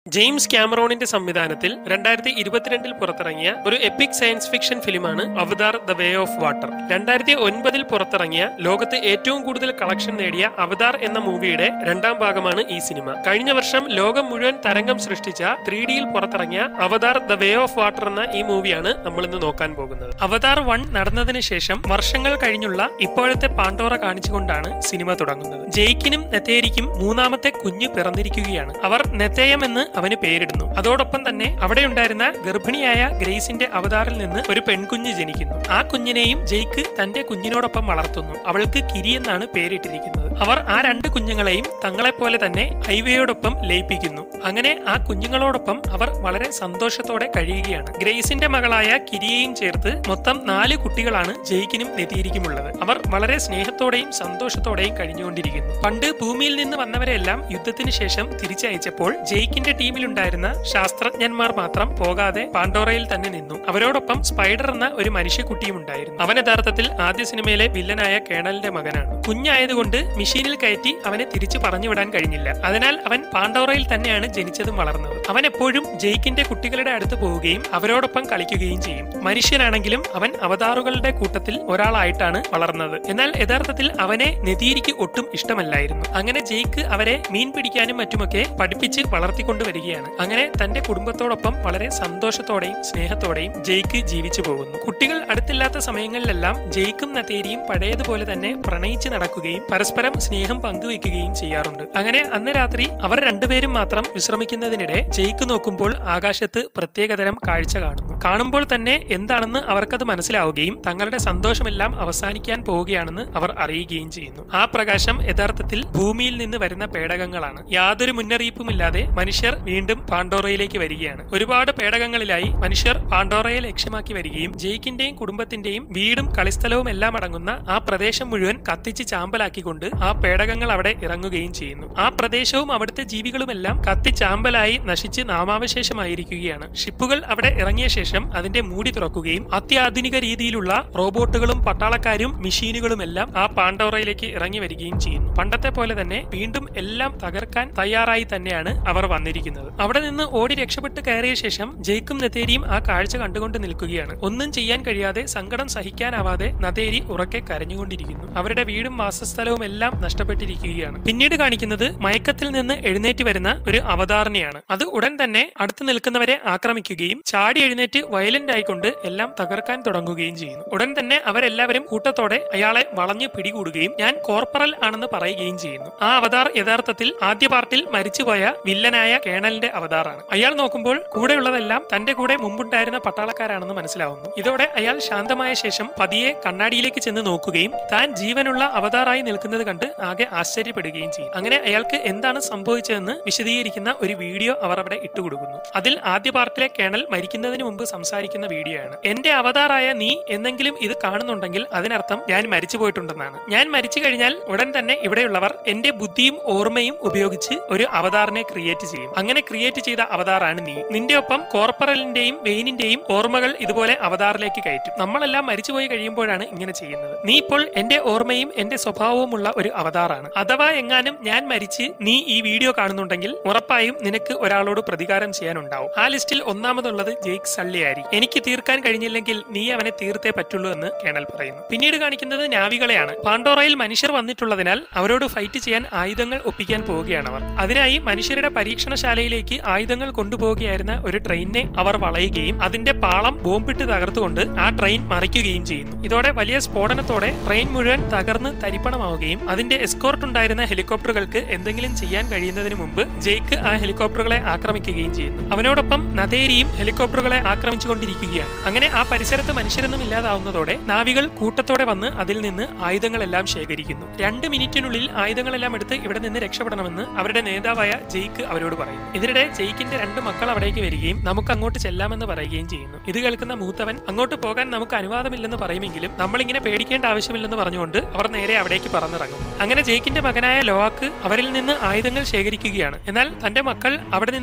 James ക്യാമറോണിന്റെ സംവിധാനത്തിൽ രണ്ടായിരത്തി ഇരുപത്തിരണ്ടിൽ പുറത്തിറങ്ങിയ ഒരു എപ്പിക് സയൻസ് ഫിക്ഷൻ ഫിലിമാണ് Avatar the way of water രണ്ടായിരത്തി ഒൻപതിൽ പുറത്തിറങ്ങിയ ലോകത്ത് ഏറ്റവും കൂടുതൽ കളക്ഷൻ നേടിയ അവതാർ എന്ന മൂവിയുടെ രണ്ടാം ഭാഗമാണ് ഈ സിനിമ കഴിഞ്ഞ വർഷം ലോകം മുഴുവൻ തരംഗം സൃഷ്ടിച്ച ത്രീ ഡിയിൽ പുറത്തിറങ്ങിയ Avatar the way of water എന്ന ഈ മൂവിയാണ് നമ്മൾ ഇന്ന് നോക്കാൻ പോകുന്നത് അവതാർ വൺ നടന്നതിന് ശേഷം വർഷങ്ങൾ കഴിഞ്ഞുള്ള ഇപ്പോഴത്തെ പാണ്ടോറ കാണിച്ചുകൊണ്ടാണ് സിനിമ തുടങ്ങുന്നത് ജെയ്ക്കിനും നെത്തേരിക്കും മൂന്നാമത്തെ കുഞ്ഞ് പിറന്നിരിക്കുകയാണ് അവർ നെത്തേയം എന്ന് അവന് പേരിടുന്നു അതോടൊപ്പം തന്നെ അവിടെ ഉണ്ടായിരുന്ന ഗർഭിണിയായ ഗ്രേസിന്റെ അവതാറിൽ നിന്ന് ഒരു പെൺകുഞ്ഞ് ജനിക്കുന്നു ആ കുഞ്ഞിനെയും ജെയ്ക്ക് തന്റെ കുഞ്ഞിനോടൊപ്പം വളർത്തുന്നു അവൾക്ക് കിരി എന്നാണ് പേരിട്ടിരിക്കുന്നത് അവർ ആ രണ്ട് കുഞ്ഞുങ്ങളെയും തങ്ങളെപ്പോലെ തന്നെ ഐവയോടൊപ്പം ലയിപ്പിക്കുന്നു അങ്ങനെ ആ കുഞ്ഞുങ്ങളോടൊപ്പം അവർ വളരെ സന്തോഷത്തോടെ കഴിയുകയാണ് ഗ്രേസിന്റെ മകളായ കിരിയെയും ചേർത്ത് മൊത്തം നാല് കുട്ടികളാണ് ജെയ്ക്കിനും നെതിയിരിക്കുമുള്ളത് അവർ വളരെ സ്നേഹത്തോടെയും സന്തോഷത്തോടെയും കഴിഞ്ഞുകൊണ്ടിരിക്കുന്നു പണ്ട് ഭൂമിയിൽ നിന്ന് വന്നവരെല്ലാം യുദ്ധത്തിന് ശേഷം തിരിച്ചയച്ചപ്പോൾ ജെയ്ക്കിന്റെ ടീമിലുണ്ടായിരുന്ന ശാസ്ത്രജ്ഞന്മാർ മാത്രം പോകാതെ പാണ്ടോറയിൽ തന്നെ നിന്നു അവരോടൊപ്പം സ്പൈഡർ എന്ന ഒരു മനുഷ്യക്കുട്ടിയും ഉണ്ടായിരുന്നു അവൻ യഥാർത്ഥത്തിൽ ആദ്യ സിനിമയിലെ വില്ലനായ കേണലിന്റെ മകനാണ് കുഞ്ഞായതുകൊണ്ട് മെഷീനിൽ കയറ്റി അവനെ തിരിച്ചു പറഞ്ഞുവിടാൻ കഴിഞ്ഞില്ല അതിനാൽ അവൻ പാണ്ടോറയിൽ തന്നെയാണ് ജനിച്ചതും വളർന്നത് അവൻ എപ്പോഴും ജെയ്ക്കിന്റെ കുട്ടികളുടെ അടുത്ത് പോവുകയും അവരോടൊപ്പം കളിക്കുകയും ചെയ്യും മനുഷ്യനാണെങ്കിലും അവൻ അവതാറുകളുടെ കൂട്ടത്തിൽ ഒരാളായിട്ടാണ് വളർന്നത് എന്നാൽ യഥാർത്ഥത്തിൽ അവനെ നെതിയിരിക്ക് ഒട്ടും ഇഷ്ടമല്ലായിരുന്നു അങ്ങനെ ജെയ്ക്ക് അവരെ മീൻ പിടിക്കാനും മറ്റുമൊക്കെ പഠിപ്പിച്ച് വളർത്തിക്കൊണ്ടുവരികയാണ് അങ്ങനെ തന്റെ കുടുംബത്തോടൊപ്പം വളരെ സന്തോഷത്തോടെയും സ്നേഹത്തോടെയും ജെയ്ക്ക് ജീവിച്ചു പോകുന്നു കുട്ടികൾ അടുത്തില്ലാത്ത സമയങ്ങളിലെല്ലാം ജെയ്ക്കും നതേരിയും പഴയതുപോലെ തന്നെ പ്രണയിച്ച് നടക്കുകയും പരസ്പരം സ്നേഹം പങ്കുവെക്കുകയും ചെയ്യാറുണ്ട് അങ്ങനെ അന്ന് രാത്രി അവർ രണ്ടുപേരും മാത്രം വിശ്രമിക്കുന്നതിനിടെ ജെയ്ക്ക് നോക്കുമ്പോൾ ആകാശത്ത് പ്രത്യേകതരം കാഴ്ച കാണുന്നു കാണുമ്പോൾ തന്നെ എന്താണെന്ന് അവർക്കത് മനസ്സിലാവുകയും തങ്ങളുടെ സന്തോഷമെല്ലാം അവസാനിക്കാൻ പോവുകയാണെന്ന് അവർ അറിയുകയും ചെയ്യുന്നു ആ പ്രകാശം യഥാർത്ഥത്തിൽ ഭൂമിയിൽ നിന്ന് വരുന്ന പേടകങ്ങളാണ് യാതൊരു മുന്നറിയിപ്പുമില്ലാതെ മനുഷ്യർ വീണ്ടും പാണ്ടോറയിലേക്ക് വരികയാണ് ഒരുപാട് പേടകങ്ങളിലായി മനുഷ്യർ പാണ്ടോറയെ ലക്ഷ്യമാക്കി വരികയും ജെയ്ക്കിന്റെയും കുടുംബത്തിന്റെയും വീടും കളിസ്ഥലവും എല്ലാം അടങ്ങുന്ന ആ പ്രദേശം മുഴുവൻ കത്തിച്ച് ചാമ്പലാക്കിക്കൊണ്ട് ആ പേടകങ്ങൾ അവിടെ ഇറങ്ങുകയും ചെയ്യുന്നു ആ പ്രദേശവും അവിടുത്തെ ജീവികളുമെല്ലാം കത്തിച്ചാമ്പലായി നശിച്ച് നാമാവശേഷമായിരിക്കുകയാണ് ഷിപ്പുകൾ അവിടെ ഇറങ്ങിയ ശേഷം അതിന്റെ മൂടി തുറക്കുകയും അത്യാധുനിക രീതിയിലുള്ള റോബോട്ടുകളും പട്ടാളക്കാരും മെഷീനുകളും എല്ലാം ആ പാണ്ടോറയിലേക്ക് ഇറങ്ങി വരികയും ചെയ്യുന്നു പണ്ടത്തെ പോലെ തന്നെ വീണ്ടും എല്ലാം തകർക്കാൻ തയ്യാറായി തന്നെയാണ് അവർ വന്നിരിക്കുന്നത് അവിടെ നിന്ന് ഓടി രക്ഷപ്പെട്ട് കയറിയ ശേഷം ജെയ്ക്കും നതേരിയും ആ കാഴ്ച കണ്ടുകൊണ്ട് നിൽക്കുകയാണ് ഒന്നും ചെയ്യാൻ കഴിയാതെ സങ്കടം സഹിക്കാനാവാതെ നതേരി ഉറക്കെ കരഞ്ഞുകൊണ്ടിരിക്കുന്നു അവരുടെ വീടും വാസസ്ഥലവും എല്ലാം നഷ്ടപ്പെട്ടിരിക്കുകയാണ് പിന്നീട് കാണിക്കുന്നത് മയക്കത്തിൽ നിന്ന് എഴുന്നേറ്റ് വരുന്ന ഒരു അവതാരണയാണ് അത് ഉടൻ തന്നെ അടുത്ത് നിൽക്കുന്നവരെ ആക്രമിക്കുകയും ചാടി എഴുന്നേറ്റ് വയലന്റ് ആയിക്കൊണ്ട് എല്ലാം തകർക്കാൻ തുടങ്ങുകയും ചെയ്യുന്നു ഉടൻ തന്നെ അവരെല്ലാവരും കൂട്ടത്തോടെ അയാളെ വളഞ്ഞു പിടികൂടുകയും ഞാൻ കോർപ്പറൽ ആണെന്ന് പറയുകയും ചെയ്യുന്നു ആ അവതാർ യഥാർത്ഥത്തിൽ ആദ്യ പാർട്ടിൽ മരിച്ചുപോയ വില്ലനായ കേണലിന്റെ അവതാറാണ് അയാൾ നോക്കുമ്പോൾ കൂടെയുള്ളതെല്ലാം തന്റെ കൂടെ മുമ്പുണ്ടായിരുന്ന പട്ടാളക്കാരാണെന്ന് മനസ്സിലാവുന്നു ഇതോടെ അയാൾ ശാന്തമായ ശേഷം പതിയെ കണ്ണാടിയിലേക്ക് ചെന്ന് നോക്കുകയും താൻ ജീവനുള്ള അവതാറായി നിൽക്കുന്നത് കണ്ട് ആകെ ആശ്ചര്യപ്പെടുകയും ചെയ്യും അങ്ങനെ അയാൾക്ക് എന്താണ് സംഭവിച്ചതെന്ന് വിശദീകരിക്കുന്ന ഒരു വീഡിയോ അവർ അവിടെ ഇട്ടുകൊടുക്കുന്നു അതിൽ ആദ്യ പാർട്ടിലെ കേണൽ മരിക്കുന്നതിന് മുമ്പ് സംസാരിക്കുന്ന വീഡിയോ ആണ് എന്റെ അവതാറായ നീ എന്നെങ്കിലും ഇത് കാണുന്നുണ്ടെങ്കിൽ അതിനർത്ഥം ഞാൻ മരിച്ചു പോയിട്ടുണ്ടെന്നാണ് ഞാൻ മരിച്ചു കഴിഞ്ഞാൽ ഉടൻ തന്നെ ഇവിടെയുള്ളവർ എന്റെ ബുദ്ധിയും ഓർമ്മയും ഉപയോഗിച്ച് ഒരു അവതാറിനെ ക്രിയേറ്റ് ചെയ്യും അങ്ങനെ ക്രിയേറ്റ് ചെയ്ത അവതാറാണ് നീ നിന്റെ ഒപ്പം കോർപ്പറലിന്റെയും വെയിനിന്റെയും ഓർമ്മകൾ ഇതുപോലെ അവതാറിലേക്ക് കയറ്റും നമ്മളെല്ലാം മരിച്ചുപോയി കഴിയുമ്പോഴാണ് ഇങ്ങനെ ചെയ്യുന്നത് നീ ഇപ്പോൾ എന്റെ ഓർമ്മയും എന്റെ സ്വഭാവവുമുള്ള ഒരു അവതാറാണ് അഥവാ എങ്ങാനും ഞാൻ മരിച്ച് നീ ഈ വീഡിയോ കാണുന്നുണ്ടെങ്കിൽ ഉറപ്പായും നിനക്ക് ഒരാളോട് പ്രതികാരം ചെയ്യാനുണ്ടാവും ആ ലിസ്റ്റിൽ ഒന്നാമതുള്ളത് ജെയ്ക്ക് സള്ളിയാരി എനിക്ക് തീർക്കാൻ കഴിഞ്ഞില്ലെങ്കിൽ നീ അവനെ തീർത്തേ പറ്റുള്ളൂ എന്ന് കേണൽ പറയുന്നു പിന്നീട് കാണിക്കുന്നത് നാവികളെയാണ് പാണ്ടോറയിൽ മനുഷ്യർ വന്നിട്ടുള്ളതിനാൽ അവരോട് ഫൈറ്റ് ചെയ്യാൻ ആയുധങ്ങൾ ഒപ്പിക്കാൻ പോവുകയാണ് അവർ അതിനായി മനുഷ്യരുടെ പരീക്ഷണശാലയിലേക്ക് ആയുധങ്ങൾ കൊണ്ടുപോവുകയായിരുന്ന ഒരു ട്രെയിനിനെ അവർ വളയുകയും അതിന്റെ പാളം ബോംബിട്ട് തകർത്തുകൊണ്ട് ആ ട്രെയിൻ മറിക്കുകയും ചെയ്യുന്നു ഇതോടെ വലിയ സ്ഫോടനത്തോടെ ട്രെയിൻ മുഴുവൻ തകർന്ന് തരിപ്പണമാവുകയും അതിന്റെ എസ്കോർട്ട് ഉണ്ടായിരുന്ന ഹെലികോപ്റ്ററുകൾക്ക് എന്തെങ്കിലും ചെയ്യാൻ കഴിയുന്നതിന് മുമ്പ് ജെയ്ക്ക് ആ ഹെലികോപ്റ്ററുകളെ ആക്രമിക്കുകയും ചെയ്യുന്നു അവനോടൊപ്പം നദേരിയും ഹെലികോപ്റ്ററുകളെ ആക്രമിച്ചുകൊണ്ടിരിക്കുകയാണ് അങ്ങനെ ആ പരിസരത്ത് മനുഷ്യരൊന്നും ഇല്ലാതാവുന്നതോടെ നാവികൾ കൂട്ടത്തോടെ വന്ന് അതിൽ നിന്ന് ആയുധങ്ങളെല്ലാം ശേഖരിക്കുന്നു രണ്ട് മിനിറ്റിനുള്ളിൽ ആയുധങ്ങളെല്ലാം എടുത്ത് ഇവിടെ നിന്ന് രക്ഷപ്പെടണമെന്ന് അവരുടെ നേതാവായ ജെയ്ക്ക് അവരോട് പറയും ഇതിനിടെ ജെയ്ക്കിന്റെ രണ്ട് മക്കൾ അവിടേക്ക് വരികയും നമുക്ക് അങ്ങോട്ട് ചെല്ലാമെന്ന് പറയുകയും ചെയ്യുന്നു ഇത് കേൾക്കുന്ന മൂത്തവൻ അങ്ങോട്ട് പോകാൻ നമുക്ക് അനുവാദമില്ലെന്ന് പറയുമെങ്കിലും നമ്മളിങ്ങനെ പേടിക്കേണ്ട ആവശ്യമില്ലെന്ന് പറഞ്ഞുകൊണ്ട് അവർ നേരെ അവിടേക്ക് പറന്നിറങ്ങും അങ്ങനെ ജെയ്ക്കിന്റെ മകനായ ലോവാക്ക് അവരിൽ നിന്ന് ആയുധങ്ങൾ ശേഖരിക്കുകയാണ് എന്നാൽ തന്റെ മക്കൾ അവിടെ നിന്ന്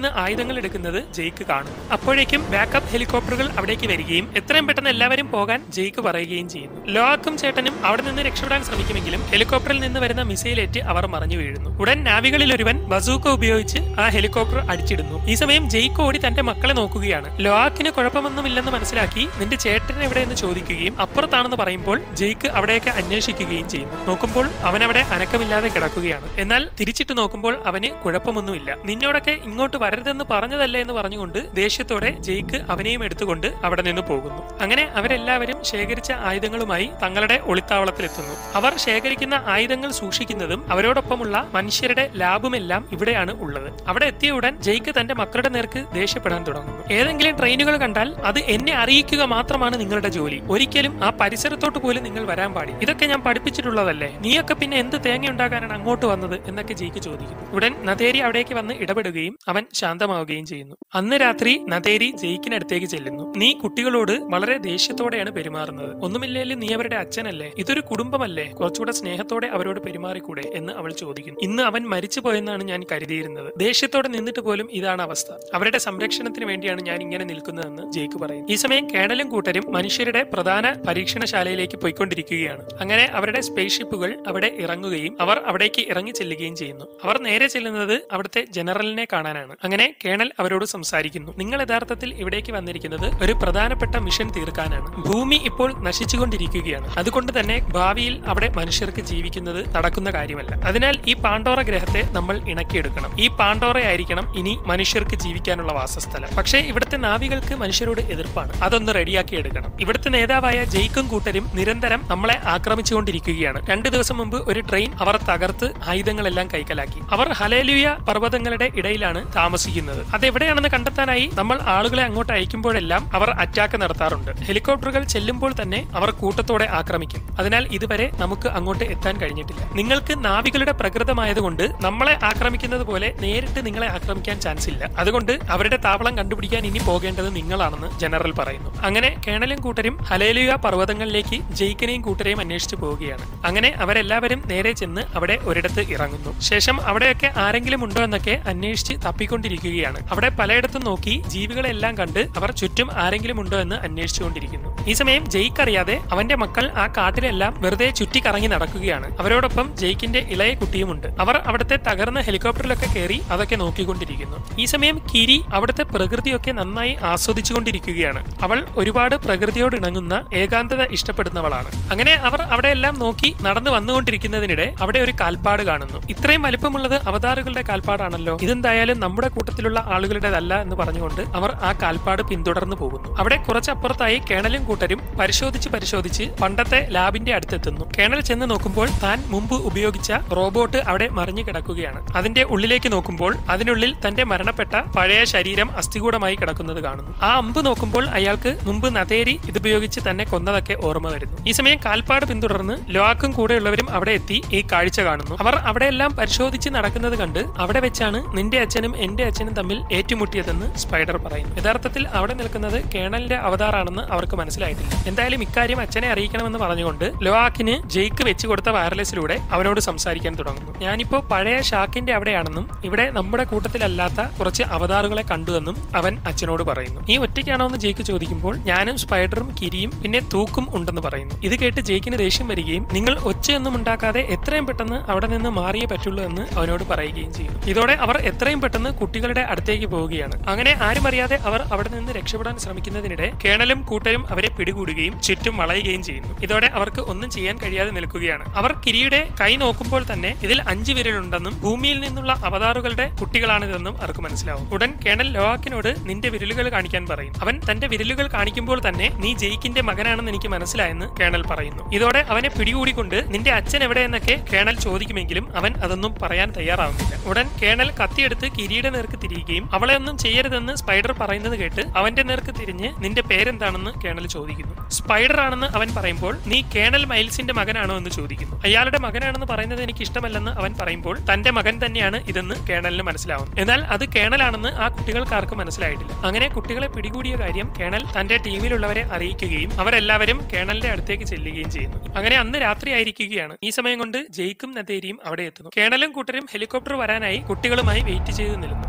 നിന്ന് ആയുധങ്ങൾ എടുക്കുന്നത് ജെയ്ക്ക് കാണുന്നു അപ്പോഴേക്കും ബാക്കപ്പ് ഹെലികോപ്റ്ററുകൾ അവിടേക്ക് വരികയും എത്രയും പെട്ടെന്ന് എല്ലാവരും പോകാൻ ജെയ്ക്ക് പറയുകയും ചെയ്യുന്നു ലോക്കും ചേട്ടനും അവിടെ നിന്ന് രക്ഷപ്പെടാൻ ശ്രമിക്കുമെങ്കിലും ഹെലികോപ്റ്ററിൽ നിന്ന് വരുന്ന മിസൈലേറ്റ് അവർ മറിഞ്ഞു വീഴുന്നു ഉടൻ നാവികളിൽ ഒരുവൻ ബസൂക്ക ഉപയോഗിച്ച് ആ ഹെലികോപ്റ്റർ അടിച്ചിടുന്നു ഈ സമയം ജെയ്ക്ക് ഓടി തന്റെ മക്കളെ നോക്കുകയാണ് ലോക്കിന് കുഴപ്പമൊന്നുമില്ലെന്ന് മനസ്സിലാക്കി നിന്റെ ചേട്ടൻ എവിടെയെന്ന് ചോദിക്കുകയും അപ്പുറത്താണെന്ന് പറയുമ്പോൾ ജെയ്ക്ക് അവിടെയൊക്കെ അന്വേഷിക്കുകയും ചെയ്യുന്നു നോക്കുമ്പോൾ അവൻ അവിടെ അനക്കമില്ലാതെ കിടക്കുകയാണ് എന്നാൽ തിരിച്ചിട്ട് നോക്കുമ്പോൾ അവന് കുഴപ്പമൊന്നുമില്ല നിന്നോടൊക്കെ ഇങ്ങോട്ട് വരരുതെന്ന് പറഞ്ഞതല്ലേ എന്ന് പറഞ്ഞുകൊണ്ട് ദേഷ്യത്തോടെ ജെയ്ക്ക് അവനെയും എടുത്തുകൊണ്ട് അവിടെ നിന്ന് പോകുന്നു അങ്ങനെ അവരെല്ലാവരും ശേഖരിച്ച ആയുധങ്ങളുമായി തങ്ങളുടെ ഒളിത്താവളത്തിലെത്തുന്നു അവർ ശേഖരിക്കുന്ന ആയുധങ്ങൾ സൂക്ഷിക്കുന്നതും അവരോടൊപ്പമുള്ള മനുഷ്യരുടെ ലാബുമെല്ലാം ഇവിടെയാണ് ഉള്ളത് അവിടെ എത്തിയ ഉടൻ ജെയ്ക്ക് തന്റെ മക്കളുടെ നേർക്ക് ദേഷ്യപ്പെടാൻ തുടങ്ങുന്നു ഏതെങ്കിലും ട്രെയിനുകൾ കണ്ടാൽ അത് എന്നെ അറിയിക്കുക മാത്രമാണ് നിങ്ങളുടെ ജോലി ഒരിക്കലും ആ പരിസരത്തോട്ട് പോലും നിങ്ങൾ വരാൻ പാടി ഇതൊക്കെ ഞാൻ പഠിപ്പിച്ചിട്ടുള്ളതല്ലേ നീയൊക്കെ പിന്നെ എന്ത് തേങ്ങ ഉണ്ടാക്കാനാണ് അങ്ങോട്ട് വന്നത് എന്നൊക്കെ ജെയ്ക്ക് ചോദിക്കുന്നു ഉടൻ നദേരി അവിടേക്ക് വന്ന് ഇടപെടുകയും അവൻ ശാന്തമാവുകയും ചെയ്യുന്നു അന്ന് രാത്രി നദേരി ജെയ്ക്കിനടുത്തേക്ക് ചെല്ലുന്നു നീ കുട്ടികളോട് വളരെ ദേഷ്യത്തോടെയാണ് പെരുമാറുന്നത് ഒന്നുമില്ലേലും നീ അവരുടെ അച്ഛനല്ലേ ഇതൊരു കുടുംബമല്ലേ കുറച്ചുകൂടെ സ്നേഹത്തോടെ അവരോട് പെരുമാറിക്കൂടെ എന്ന് അവൾ ചോദിക്കുന്നു ഇന്ന് അവൻ മരിച്ചു പോയെന്നാണ് ഞാൻ കരുതിയിരുന്നത് ദേഷ്യത്തോടെ നിന്നിട്ട് പോലും ഇതാണ് അവസ്ഥ അവരുടെ സംരക്ഷണത്തിന് വേണ്ടിയാണ് ഞാൻ ഇങ്ങനെ നിൽക്കുന്നതെന്ന് ജെയ്ക്ക് പറയും ഈ സമയം കേണലും കൂട്ടരും മനുഷ്യരുടെ പ്രധാന പരീക്ഷണശാലയിലേക്ക് പോയിക്കൊണ്ടിരിക്കുകയാണ് അങ്ങനെ അവരുടെ സ്പേസ് ഷിപ്പുകൾ അവിടെ ഇറങ്ങുകയും അവർ അവിടേക്ക് ഇറങ്ങി ചെല്ലുകയും ചെയ്യുന്നു അവർ നേരെ ചെല്ലുന്നത് അവിടുത്തെ ജനറലിനെ കാണാനാണ് അങ്ങനെ കേണൽ അവരോട് സംസാരിക്കുന്നു നിങ്ങൾ യഥാർത്ഥത്തിൽ ഇവിടേക്ക് വന്നിരിക്കുന്നത് ഒരു പ്രധാനപ്പെട്ട മിഷൻ തീർക്കാനാണ് ഭൂമി ഇപ്പോൾ നശിച്ചുകൊണ്ടിരിക്കുകയാണ് അതുകൊണ്ട് തന്നെ ഭാവിയിൽ അവിടെ മനുഷ്യർക്ക് ജീവിക്കുന്നത് നടക്കുന്ന കാര്യമല്ല അതിനാൽ ഈ പാണ്ടോറ ഗ്രഹത്തെ നമ്മൾ ഇണക്കിയെടുക്കണം ഈ പാണ്ടോറയായിരിക്കണം ഇനി മനുഷ്യർക്ക് ജീവിക്കാനുള്ള വാസസ്ഥലം പക്ഷേ ഇവിടുത്തെ നാവികൾക്ക് മനുഷ്യരോട് എതിർപ്പാണ് അതൊന്ന് റെഡിയാക്കി എടുക്കണം ഇവിടുത്തെ നേതാവായ ജെയ്ക്കും കൂട്ടരും നിരന്തരം നമ്മളെ ആക്രമിച്ചുകൊണ്ടിരിക്കുകയാണ് രണ്ടു ദിവസം മുമ്പ് ഒരു ട്രെയിൻ അവർ തകർത്ത് ആയുധങ്ങളെല്ലാം കൈക്കലാക്കി അവർ ഹലേലുയ പർവ്വതങ്ങളുടെ ഇടയിലാണ് താമസിക്കുന്നത് അതെവിടെയാണെന്ന് കണ്ടെത്താനായി നമ്മൾ ആളുകളെ അങ്ങോട്ട് അയക്കുമ്പോഴെല്ലാം അവർ അറ്റാക്ക് നടത്താറുണ്ട് ഹെലികോപ്റ്ററുകൾ ചെല്ലുമ്പോൾ തന്നെ അവർ കൂട്ടത്തോടെ ആക്രമിക്കും അതിനാൽ ഇതുവരെ നമുക്ക് അങ്ങോട്ട് എത്താൻ കഴിഞ്ഞിട്ടില്ല നിങ്ങൾക്ക് നാവികളുടെ പ്രകൃതമായതുകൊണ്ട് നമ്മളെ ആക്രമിക്കുന്നത് പോലെ നേരിട്ട് നിങ്ങളെ ആക്രമിക്കാൻ ചാൻസ് ഇല്ല അതുകൊണ്ട് അവരുടെ താവളം കണ്ടുപിടിക്കാൻ ഇനി പോകേണ്ടത് നിങ്ങളാണെന്ന് ജനറൽ പറയുന്നു അങ്ങനെ കേണലും കൂട്ടരും ഹലേലുയ പർവ്വതങ്ങളിലേക്ക് ജയിക്കനെയും കൂട്ടരെയും അന്വേഷിച്ചു പോവുകയാണ് അങ്ങനെ അവരെല്ലാവരും നേരെ ചെന്ന് അവിടെ ഒരിടത്ത് ഇറങ്ങുന്നു ശേഷം അവിടെയൊക്കെ ആരെങ്കിലും ഉണ്ടോ എന്നൊക്കെ അന്വേഷിച്ച് തപ്പിക്കൊണ്ടിരിക്കുകയാണ് അവിടെ പലയിടത്തും നോക്കി ജീവികളെല്ലാം കണ്ട് അവർ ചുറ്റും ആരെങ്കിലും ഉണ്ടോ എന്ന് അന്വേഷിച്ചുകൊണ്ടിരിക്കുന്നു ഈ സമയം ജയ്ക്ക് അറിയാതെ അവന്റെ മക്കൾ ആ കാട്ടിലെല്ലാം വെറുതെ ചുറ്റിക്കറങ്ങി നടക്കുകയാണ് അവരോടൊപ്പം ജയ്ക്കിന്റെ ഇളയ കുട്ടിയുമുണ്ട് അവർ അവിടുത്തെ തകർന്ന ഹെലികോപ്റ്ററിലൊക്കെ കയറി അതൊക്കെ നോക്കിക്കൊണ്ടിരിക്കുന്നു ഈ സമയം കിരി അവിടുത്തെ പ്രകൃതിയൊക്കെ നന്നായി ആസ്വദിച്ചുകൊണ്ടിരിക്കുകയാണ് അവൾ ഒരുപാട് പ്രകൃതിയോട് ഇണങ്ങുന്ന ഏകാന്തത ഇഷ്ടപ്പെടുന്നവളാണ് അങ്ങനെ അവർ അവിടെയെല്ലാം നോക്കി നടന്നു വന്നുകൊണ്ടിരിക്കുന്നതിനിടെ അവിടെ ഒരു കാൽപ്പാട് കാണുന്നു ഇത്രയും വലിപ്പമുള്ളത് അവതാറുകളുടെ കാൽപ്പാടാണല്ലോ ഇതെന്തായാലും നമ്മുടെ കൂട്ടത്തിലുള്ള ആളുകളുടേതല്ല എന്ന് പറഞ്ഞുകൊണ്ട് അവർ ആ കാൽപ്പാട് പിന്തുടർന്നു പോകുന്നു അവിടെ കുറച്ചപ്പുറത്തായി കേണലും കൂട്ടരും പരിശോധിച്ച് പരിശോധിച്ച് പണ്ടത്തെ ലാബിന്റെ അടുത്തെത്തുന്നു കേണൽ ചെന്ന് നോക്കുമ്പോൾ താൻ മുമ്പ് ഉപയോഗിച്ച റോബോട്ട് അവിടെ മറിഞ്ഞു കിടക്കുകയാണ് അതിന്റെ ഉള്ളിലേക്ക് നോക്കുമ്പോൾ അതിനുള്ളിൽ തന്റെ മരണപ്പെട്ട പഴയ ശരീരം അസ്ഥികൂടമായി കിടക്കുന്നത് കാണുന്നു ആ അമ്പ് നോക്കുമ്പോൾ അയാൾക്ക് മുമ്പ് നതേരി ഇതുപയോഗിച്ച് തന്നെ കൊന്നതൊക്കെ ഓർമ്മ വരുന്നു ഈ സമയം കാൽപ്പാട് പിന്തുടർന്ന് ലോക്കും കൂടെയുള്ളവരും അവിടെ എത്തി ഈ കാഴ്ച കാണുന്നു അവർ അവിടെയെല്ലാം പരിശോധിച്ച് നടക്കുന്നത് കണ്ട് അവിടെ വെച്ചാണ് നിന്റെ അച്ഛനും എന്റെ അച്ഛനും തമ്മിൽ ഏറ്റുമുട്ടിയതെന്ന് സ്പൈഡർ പറയുന്നു യഥാർത്ഥത്തിൽ അവിടെ നിൽക്കുന്നത് കേണലിന്റെ അവതാറാണെന്ന് അവർക്ക് മനസ്സിലായിട്ടില്ല എന്തായാലും ഇക്കാര്യം അച്ഛനെ അറിയിക്കണമെന്ന് പറഞ്ഞുകൊണ്ട് ലോആക്കിന് ജെയ്ക്ക് വെച്ചു കൊടുത്ത വയർലെസ്സിലൂടെ അവനോട് സംസാരിക്കാൻ തുടങ്ങുന്നു ഞാനിപ്പോ പഴയ ഷാക്കിന്റെ അവിടെയാണെന്നും ഇവിടെ നമ്മുടെ കൂട്ടത്തിലല്ലാത്ത കുറച്ച് അവതാറുകളെ കണ്ടുവെന്നും അവൻ അച്ഛനോട് പറയുന്നു നീ ഒറ്റയ്ക്കാണോ എന്ന് ജെയ്ക്ക് ചോദിക്കുമ്പോൾ ഞാനും സ്പൈഡറും കിരിയും പിന്നെ തൂക്കും ഉണ്ടെന്ന് പറയുന്നു ഇത് കേട്ട് ജെയ്ക്കിന് ദേഷ്യം വരികയും നിങ്ങൾ ഒച്ചയൊന്നും ഉണ്ടാക്കാതെ എത്രയും പെട്ടെന്ന് അവിടെ നിന്ന് മാറിയേ പറ്റുള്ളൂ എന്ന് അവനോട് പറയുകയും ചെയ്യും ഇതോടെ അവർ എത്രയും പെട്ടെന്ന് കുട്ടികളുടെ അടുത്തേക്ക് പോവുകയാണ് അങ്ങനെ ആരും അറിയാതെ അവർ അവിടെ നിന്ന് രക്ഷപ്പെടാൻ ശ്രമിക്കുന്നതിനിടെ കേണലും കൂട്ടരും അവരെ പിടികൂടുകയും ചുറ്റും വളയുകയും ചെയ്യുന്നു ഇതോടെ അവർക്ക് ഒന്നും ചെയ്യാൻ കഴിയാതെ നിൽക്കുകയാണ് അവർ കിരിയുടെ കൈ നോക്കുമ്പോൾ തന്നെ ഇതിൽ അഞ്ചു വിരലുണ്ടെന്നും ഭൂമിയിൽ നിന്നുള്ള അവതാറുകളുടെ കുട്ടികളാണിതെന്നും അവർക്ക് മനസ്സിലാവും ഉടൻ കേണൽ ലോവാക്കിനോട് നിന്റെ വിരലുകൾ കാണിക്കാൻ പറയും അവൻ തന്റെ വിരലുകൾ കാണിക്കുമ്പോൾ തന്നെ നീ ജയിക്കിന്റെ മകനാണെന്ന് എനിക്ക് മനസ്സിലായെന്ന് കേണൽ പറയുന്നു ഇതോടെ അവനെ പിടികൂടിക്കൊണ്ട് നിന്റെ അച്ഛൻ എവിടെയെന്നൊക്കെ കേണൽ ചോദിക്കുമെങ്കിലും അവൻ അതൊന്നും പറയാൻ തയ്യാറാവുന്നില്ല ഉടൻ കേണൽ കത്തിയെടുത്ത് കിരിയുടെ നേർക്ക് തിരിയുകയും അവളെ ഒന്നും ചെയ്യരുതെന്ന് സ്പൈഡർ പറയുന്നത് കേട്ട് അവന്റെ നേർക്ക് തിരിഞ്ഞ് നിന്റെ പേരെന്താണെന്ന് കേണൽ ചോദിക്കുന്നു സ്പൈഡർ ആണെന്ന് അവൻ പറയുമ്പോൾ നീ കേണൽ മൈൽസിന്റെ മകനാണോ എന്ന് ചോദിക്കുന്നു അയാളുടെ മകനാണെന്ന് പറയുന്നത് എനിക്ക് ഇഷ്ടമല്ലെന്ന് അവൻ പറയുമ്പോൾ തന്റെ മകൻ തന്നെയാണ് ഇതെന്ന് കേണലിന് മനസ്സിലാവും എന്നാൽ അത് കേണലാണെന്ന് ആ കുട്ടികൾക്കാർക്കും മനസ്സിലായിട്ടില്ല അങ്ങനെ കുട്ടികളെ പിടികൂടിയ കാര്യം കേണൽ തന്റെ ടീമിലുള്ളവരെ അറിയിക്കുകയും അവരെല്ലാവരും കേണലിന്റെ അടുത്തേക്ക് ചെല്ലുകയും ചെയ്യുന്നു അങ്ങനെ അന്ന് രാത്രി ആയിരിക്കുകയാണ് ഈ സമയം കൊണ്ട് ജെയ്ക്കും നദേരിയും അവിടെ എത്തുന്നു കേണലും കൂട്ടരും ഹെലികോപ്റ്റർ വരാനായി കുട്ടികളുമായി വെയിറ്റ് ചെയ്ത് നിൽക്കുന്നു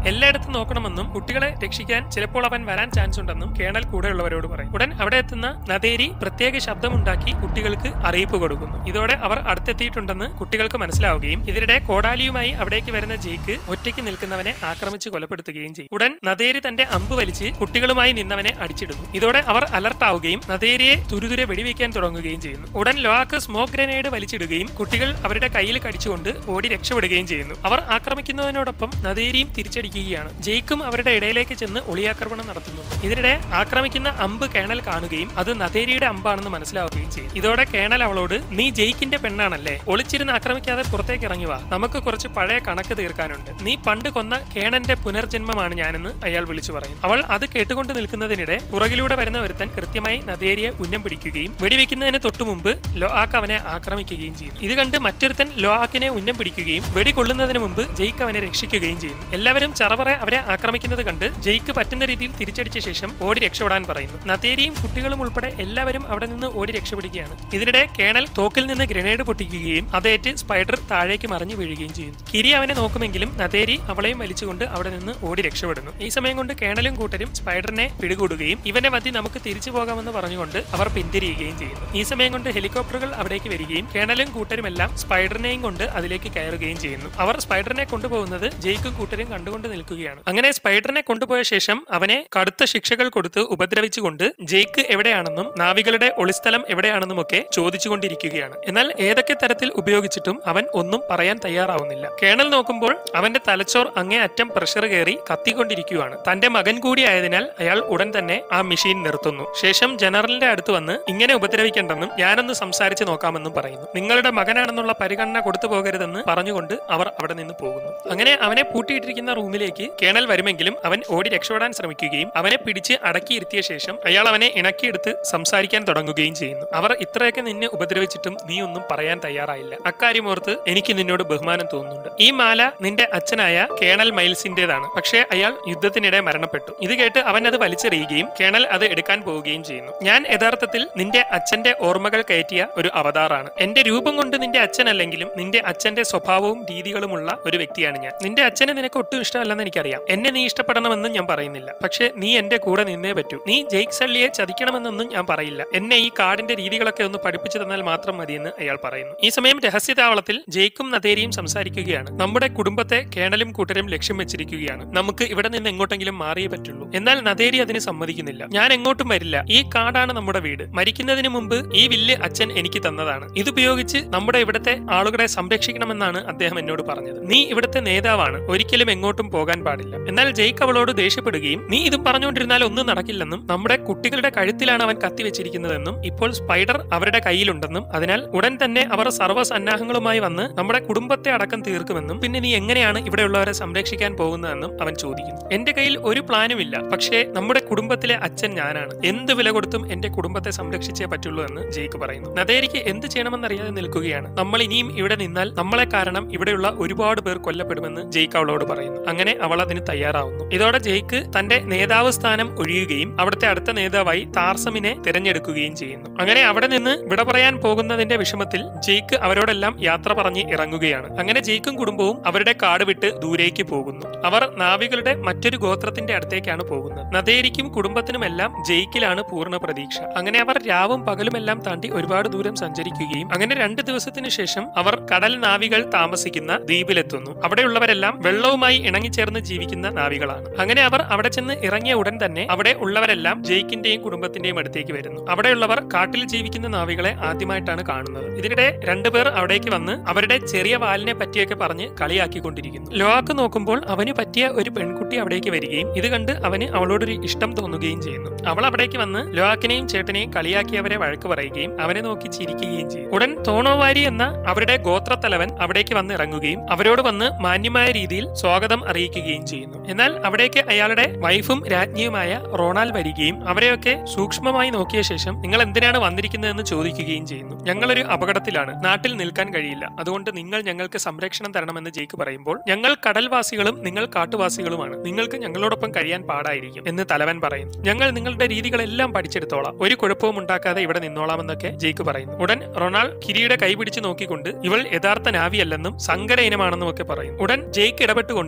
എല്ലായിടത്തും നോക്കണമെന്നും കുട്ടികളെ രക്ഷിക്കാൻ ചിലപ്പോൾ അവൻ വരാൻ ചാൻസ് ഉണ്ടെന്നും കേണൽ കൂടെയുള്ളവരോട് പറയും ഉടൻ അവിടെ എത്തുന്ന നദേരി പ്രത്യേക ശബ്ദമുണ്ടാക്കി കുട്ടികൾക്ക് അറിയിപ്പ് കൊടുക്കുന്നു ഇതോടെ അവർ അടുത്തെത്തിയിട്ടുണ്ടെന്ന് കുട്ടികൾക്ക് മനസ്സിലാവുകയും ഇതിനിടെ കോടാലിയുമായി അവിടേക്ക് വരുന്ന ജയ്ക്ക് ഒറ്റയ്ക്ക് നിൽക്കുന്നവനെ ആക്രമിച്ച് കൊലപ്പെടുത്തുകയും ചെയ്യും ഉടൻ നദേരി തന്റെ അമ്പ് വലിച്ച് കുട്ടികളുമായി നിന്നവനെ അടിച്ചിടുന്നു ഇതോടെ അവർ അലർട്ട് ആവുകയും നദേരിയെ തുരുതുരെ വെടിവെക്കാൻ തുടങ്ങുകയും ചെയ്യുന്നു ഉടൻ ലോക്ക് സ്മോക്ക് ഗ്രനേഡ് വലിച്ചിടുകയും കുട്ടികൾ അവരുടെ കയ്യിൽ കടിച്ചുകൊണ്ട് ഓടി രക്ഷപ്പെടുകയും ചെയ്യുന്നു അവർ ആക്രമിക്കുന്നതിനോടൊപ്പം നദേരിയും തിരിച്ചടിക്കുകയാണ് ജയ്ക്കും അവരുടെ ഇടയിലേക്ക് ചെന്ന് ഒളിയാക്രമണം നടത്തുന്നുണ്ട് ഇതിനിടെ ആക്രമിക്കുന്ന അമ്പ് കേണൽ കാണുകയും അത് നദേരിയുടെ അമ്പാണെന്ന് മനസ്സിലാവുകയും ചെയ്യും ഇതോടെ കേണൽ അവളോട് നീ ജയ്ക്കിന്റെ പെണ്ണാണല്ലേ ഒളിച്ചിരുന്ന് ആക്രമിക്കാതെ പുറത്തേക്ക് ഇറങ്ങി വാ നമുക്ക് കുറച്ച് പഴയ കണക്ക് തീർക്കാനുണ്ട് നീ പണ്ട് കൊന്ന കേണന്റെ പുനർജന്മമാണ് ഞാനെന്ന് അയാൾ വിളിച്ചു പറയും അവൾ അത് കേട്ടുകൊണ്ട് നിൽക്കുന്നതിനിടെ പുറകിലൂടെ വരുന്ന ഒരുത്തൻ കൃത്യമായി നദേരിയെ ഉന്നം പിടിക്കുകയും വെടിവെക്കുന്നതിന് തൊട്ടു മുമ്പ് ലോആക്ക് അവനെ ആക്രമിക്കുകയും ചെയ്യും ഇത് കണ്ട് മറ്റൊരുത്തൻ ലോആക്കിനെ ഉന്നം പിടിക്കുകയും വെടി കൊള്ളുന്നതിന് മുമ്പ് ജയ്ക്ക് അവനെ രക്ഷിക്കുകയും ചെയ്യുന്നു എല്ലാവരും ചറവറെ അവരെ ആക്രമിക്കുന്നത് കണ്ട് ജയ്ക്ക് പറ്റുന്ന രീതിയിൽ തിരിച്ചടിച്ച ശേഷം ഓടി രക്ഷപ്പെടാൻ പറയുന്നു നദേരിയും കുട്ടികളും ഉൾപ്പെടെ എല്ലാവരും അവിടെ നിന്ന് ഓടി രക്ഷപ്പെടുകയാണ് ഇതിനിടെ കേണൽ തോക്കിൽ നിന്ന് ഗ്രനേഡ് പൊട്ടിക്കുകയും അതേറ്റ് സ്പൈഡർ താഴേക്ക് മറിഞ്ഞു വീഴുകയും ചെയ്യുന്നു കിരി അവനെ നോക്കുമെങ്കിലും നദേരി അവളെയും വലിച്ചുകൊണ്ട് അവിടെ നിന്ന് ഓടി രക്ഷപ്പെടുന്നു ഈ സമയം കൊണ്ട് കേണലും കൂട്ടരും സ്പൈഡറിനെ പിടികൂടുകയും ഇവനെ മതി നമുക്ക് തിരിച്ചു പോകാമെന്ന് പറഞ്ഞുകൊണ്ട് അവർ പിന്തിരിയുകയും ചെയ്യുന്നു ഈ സമയം കൊണ്ട് ഹെലികോപ്റ്ററുകൾ അവിടേക്ക് വരികയും കേണലും കൂട്ടരും എല്ലാം സ്പൈഡറിനെയും കൊണ്ട് അതിലേക്ക് കയറുകയും ചെയ്യുന്നു അവർ സ്പൈഡറിനെ കൊണ്ടുപോകുന്നത് ജയ്ക്കും കൂട്ടരും കണ്ടുകൊണ്ട് നിൽക്കുകയാണ് അങ്ങനെ സ്പൈഡറിനെ കൊണ്ടുപോയ ശേഷം അവനെ കടുത്ത ശിക്ഷകൾ കൊടുത്ത് ഉപദ്രവിച്ചുകൊണ്ട് ജയ്ക്ക് എവിടെയാണെന്നും നാവികളുടെ ഒളിസ്ഥലം എവിടെയാണെന്നും ഒക്കെ ചോദിച്ചുകൊണ്ടിരിക്കുകയാണ് എന്നാൽ ഏതൊക്കെ തരത്തിൽ ഉപയോഗിച്ചിട്ടും അവൻ ഒന്നും പറയാൻ തയ്യാറാവുന്നില്ല കേണൽ നോക്കുമ്പോൾ അവന്റെ തലച്ചോർ അങ്ങേ അറ്റം പ്രഷർ കയറി കത്തിക്കൊണ്ടിരിക്കുകയാണ് തന്റെ മകൻ കൂടി ആയതിനാൽ അയാൾ ഉടൻ തന്നെ ആ മെഷീൻ നിർത്തുന്നു ശേഷം ജനറലിന്റെ അടുത്ത് വന്ന് ഇങ്ങനെ ഉപദ്രവിക്കേണ്ടെന്നും ഞാനൊന്ന് സംസാരിച്ച് നോക്കാമെന്നും പറയുന്നു നിങ്ങളുടെ മകനാണെന്നുള്ള പരിഗണന കൊടുത്തു പോകരുതെന്ന് പറഞ്ഞുകൊണ്ട് അവർ അവിടെ നിന്ന് പോകുന്നു അങ്ങനെ അവനെ പൂട്ടിയിട്ടിരിക്കുന്ന റൂമിലേക്ക് കേണൽ വരുമെങ്കിലും അവൻ ഓടി രക്ഷപ്പെടാൻ ശ്രമിക്കുകയും അവനെ പിടിച്ച് അടക്കിയിരുത്തിയ ശേഷം അയാൾ അവനെ ഇണക്കിയെടുത്ത് സംസാരിക്കാൻ തുടങ്ങുകയും ചെയ്യുന്നു അവർ ഇത്രയൊക്കെ നിന്നെ ഉപദ്രവിച്ചിട്ടും നീ ഒന്നും പറയാൻ തയ്യാറായില്ല അക്കാര്യം ഓർത്ത് എനിക്ക് നിന്നോട് ബഹുമാനം തോന്നുന്നുണ്ട് ഈ മാല നിന്റെ അച്ഛനായ കേണൽ മൈൽസിന്റേതാണ് പക്ഷേ അയാൾ യുദ്ധത്തിനിടെ മരണപ്പെട്ടു ഇത് കേട്ട് അവൻ അത് വലിച്ചെറിയുകയും കേണൽ അത് എടുക്കാൻ പോവുകയും ചെയ്യുന്നു ഞാൻ യഥാർത്ഥത്തിൽ നിന്റെ അച്ഛന്റെ ഓർമ്മകൾ കയറ്റിയ ഒരു അവതാറാണ് എന്റെ രൂപം കൊണ്ട് നിന്റെ അച്ഛനല്ലെങ്കിലും നിന്റെ അച്ഛന്റെ സ്വഭാവവും രീതികളുമുള്ള ഒരു വ്യക്തിയാണ് ഞാൻ നിന്റെ അച്ഛനെ നിനക്ക് ഒട്ടും ഇഷ്ടമല്ലെന്ന് എനിക്കറിയാം എന്നെ നീ ഇഷ്ടപ്പെടണമെന്നും ഞാൻ പറയുന്നില്ല പക്ഷേ നീ എന്റെ കൂടെ നിന്നേ പറ്റൂ നീ ജെയ്ക് സള്ളിയെ ചതിക്കണമെന്നൊന്നും ഞാൻ പറയില്ല എന്നെ ഈ കാടിന്റെ രീതികളൊക്കെ ഒന്ന് പഠിപ്പിച്ചു തന്നാൽ മാത്രം മതിയെന്ന് അയാൾ പറയുന്നു ഈ സമയം രഹസ്യതാവളത്തിൽ ജെയ്ക്കും നദേരിയും സംസാരിക്കുകയാണ് നമ്മുടെ കുടുംബത്തെ കേണലും കൂട്ടരും ലക്ഷ്യം വെച്ചിരിക്കുകയാണ് നമുക്ക് ഇവിടെ നിന്ന് എങ്ങോട്ടെങ്കിലും മാറിയേ പറ്റുള്ളൂ എന്നാൽ നദേരി അതിന് സമ്മതിക്കുന്നില്ല ഞാൻ എങ്ങോട്ടും വരില്ല ഈ കാടാണ് നമ്മുടെ വീട് മരിക്കുന്നതിന് മുമ്പ് ഈ വില്ല് അച്ഛൻ എനിക്ക് തന്നതാണ് ഇതുപയോഗിച്ച് നമ്മുടെ ഇവിടുത്തെ ആളുകളെ സംരക്ഷിക്കണമെന്നാണ് അദ്ദേഹം എന്നോട് പറഞ്ഞത് നീ ഇവിടുത്തെ നേതാവാണ് ഒരിക്കലും എങ്ങോട്ടും പോകാൻ പാടില്ല എന്നാൽ ജയ്ക്ക് അവളോട് ദേഷ്യപ്പെടുകയും നീ ഇതും പറഞ്ഞുകൊണ്ടിരുന്നാൽ ഒന്നും നടക്കില്ലെന്നും നമ്മുടെ കുട്ടികളുടെ കഴുത്തിലാണ് അവൻ കത്തിവെച്ചിരിക്കുന്നതെന്നും ഇപ്പോൾ സ്പൈഡർ അവരുടെ കയ്യിലുണ്ടെന്നും അതിനാൽ ഉടൻ തന്നെ അവർ സർവ്വസന്നാഹങ്ങളുമായി വന്ന് നമ്മുടെ കുടുംബത്തെ അടക്കം തീർക്കുമെന്നും പിന്നെ നീ എങ്ങനെയാണ് ഇവിടെയുള്ളവരെ സംരക്ഷിക്കാൻ പോകുന്നതെന്നും അവൻ ചോദിക്കുന്നു എന്റെ കയ്യിൽ ഒരു പ്ലാനും ഇല്ല പക്ഷേ നമ്മുടെ കുടുംബത്തിലെ അച്ഛൻ ഞാനാണ് എന്ത് വില കൊടുത്തും എന്റെ കുടുംബത്തെ സംരക്ഷിച്ചേ പറ്റുള്ളൂ എന്ന് ജയ്ക്ക് പറയുന്നു നദേരിക്ക് എന്ത് ചെയ്യണമെന്നറിയാതെ നിൽക്കുകയാണ് നമ്മൾ ഇനിയും ഇവിടെ നിന്നാൽ നമ്മളെ കാരണം ഇവിടെയുള്ള ഒരുപാട് പേർ കൊല്ലപ്പെടുമെന്ന് ജയ്ക്ക് അവളോട് പറയുന്നു അങ്ങനെ അവൾ അതിന് തയ്യാറാവുന്നു ഇതോടെ ജയ്ക്ക് തന്റെ നേതാവ് സ്ഥാനം ഒഴിയുകയും അവിടുത്തെ അടുത്ത നേതാവായി താർസമിനെ തിരഞ്ഞെടുക്കുകയും ചെയ്യുന്നു അങ്ങനെ അവിടെ നിന്ന് വിട പറയാൻ പോകുന്നതിന്റെ വിഷമത്തിൽ ജയ്ക്ക് അവരോടെല്ലാം യാത്ര പറഞ്ഞ് ഇറങ്ങുകയാണ് അങ്ങനെ ജയ്ക്കും കുടുംബവും അവരുടെ കാട് വിട്ട് ദൂരേക്ക് പോകുന്നു അവർ നാവികളുടെ മറ്റൊരു ഗോത്രത്തിന്റെ അടുത്തേക്കാണ് പോകുന്നത് നദേരിക്കും കുടുംബത്തിനുമെല്ലാം ജയിക്കിലാണ് പൂർണ്ണ പ്രതീക്ഷ അങ്ങനെ അവർ രാവും പകലുമെല്ലാം താണ്ടി ഒരുപാട് ദൂരം സഞ്ചരിക്കുകയും അങ്ങനെ രണ്ട് ദിവസത്തിനു ശേഷം അവർ കടൽ നാവികൾ താമസിക്കുന്ന ദ്വീപിലെത്തുന്നു അവിടെയുള്ളവരെല്ലാം വെള്ളവുമായി ഇണങ്ങിച്ചേർന്ന് ജീവിക്കുന്ന നാവികളാണ് അങ്ങനെ അവർ അവിടെ ചെന്ന് ഇറങ്ങിയ ഉടൻ തന്നെ അവിടെ ഉള്ളവരെല്ലാം ജയിക്കിന്റെയും കുടുംബത്തിന്റെയും അടുത്തേക്ക് വരുന്നു അവിടെയുള്ളവർ കാട്ടിൽ ജീവിക്കുന്ന നാവികളെ ആദ്യമായിട്ടാണ് കാണുന്നത് ഇതിനിടെ രണ്ടുപേർ അവിടേക്ക് വന്ന് അവരുടെ ചെറിയ വാലിനെ പറ്റിയൊക്കെ പറഞ്ഞ് കളിയാക്കിക്കൊണ്ടിരിക്കുന്നു ലോക്ക് നോക്കുമ്പോൾ അവന് പറ്റിയ ഒരു പെൺകുട്ടി അവിടേക്ക് വരികയും ഇത് കണ്ട് അവന് അവളോടൊരു ഇഷ്ടം തോന്നുകയും ചെയ്യുന്നു അവൾ അവിടേക്ക് വന്ന് ലോക്കിനെയും ചേട്ടനെയും കളിയാക്കി അവരെ വഴക്ക് പറയുകയും അവനെ നോക്കി ചിരിക്കുകയും ചെയ്യും ഉടൻ തോണോവാരി എന്ന അവരുടെ ഗോത്രത്തലവൻ അവിടേക്ക് വന്ന് ഇറങ്ങുകയും അവരോട് വന്ന് മാന്യമായ രീതിയിൽ സ്വാഗതം അറിയിക്കുകയും ചെയ്യുന്നു എന്നാൽ അവിടേക്ക് അയാളുടെ വൈഫും രാജ്ഞിയുമായ റോണാൽ വരികയും അവരെയൊക്കെ സൂക്ഷ്മമായി നോക്കിയ ശേഷം നിങ്ങൾ എന്തിനാണ് വന്നിരിക്കുന്നതെന്ന് ചോദിക്കുകയും ചെയ്യുന്നു ഞങ്ങളൊരു അപകടത്തിലാണ് നാട്ടിൽ നിൽക്കാൻ കഴിയില്ല അതുകൊണ്ട് നിങ്ങൾ ഞങ്ങൾക്ക് സംരക്ഷണം തരണമെന്ന് ജയിക്ക് പറയുമ്പോൾ ഞങ്ങൾ കടൽവാസികളും നിങ്ങൾ കാട്ടുവാസികളുമാണ് നിങ്ങൾക്ക് ഞങ്ങളോടൊപ്പം കഴിയാൻ പാടായിരിക്കും എന്ന് തലവൻ പറയുന്നു ഞങ്ങൾ നിങ്ങളുടെ രീതികളെല്ലാം പഠിച്ചെടുത്തോളാം ഒരു കുഴപ്പവും ഉണ്ടാക്കാതെ ഇവിടെ നിന്നോളാമെന്നൊക്കെ ജയിക്ക് പറയുന്നു ഉടൻ റൊണാൾ കിരിയുടെ കൈപിടിച്ച് നോക്കിക്കൊണ്ട് ഇവൾ യഥാർത്ഥ നാവിയല്ലെന്നും സങ്കര ഇനമാണെന്നും ഒക്കെ പറയും ഉടൻ ജയിക്ക് ഇടപെട്ടുകൊണ്ട് അതെ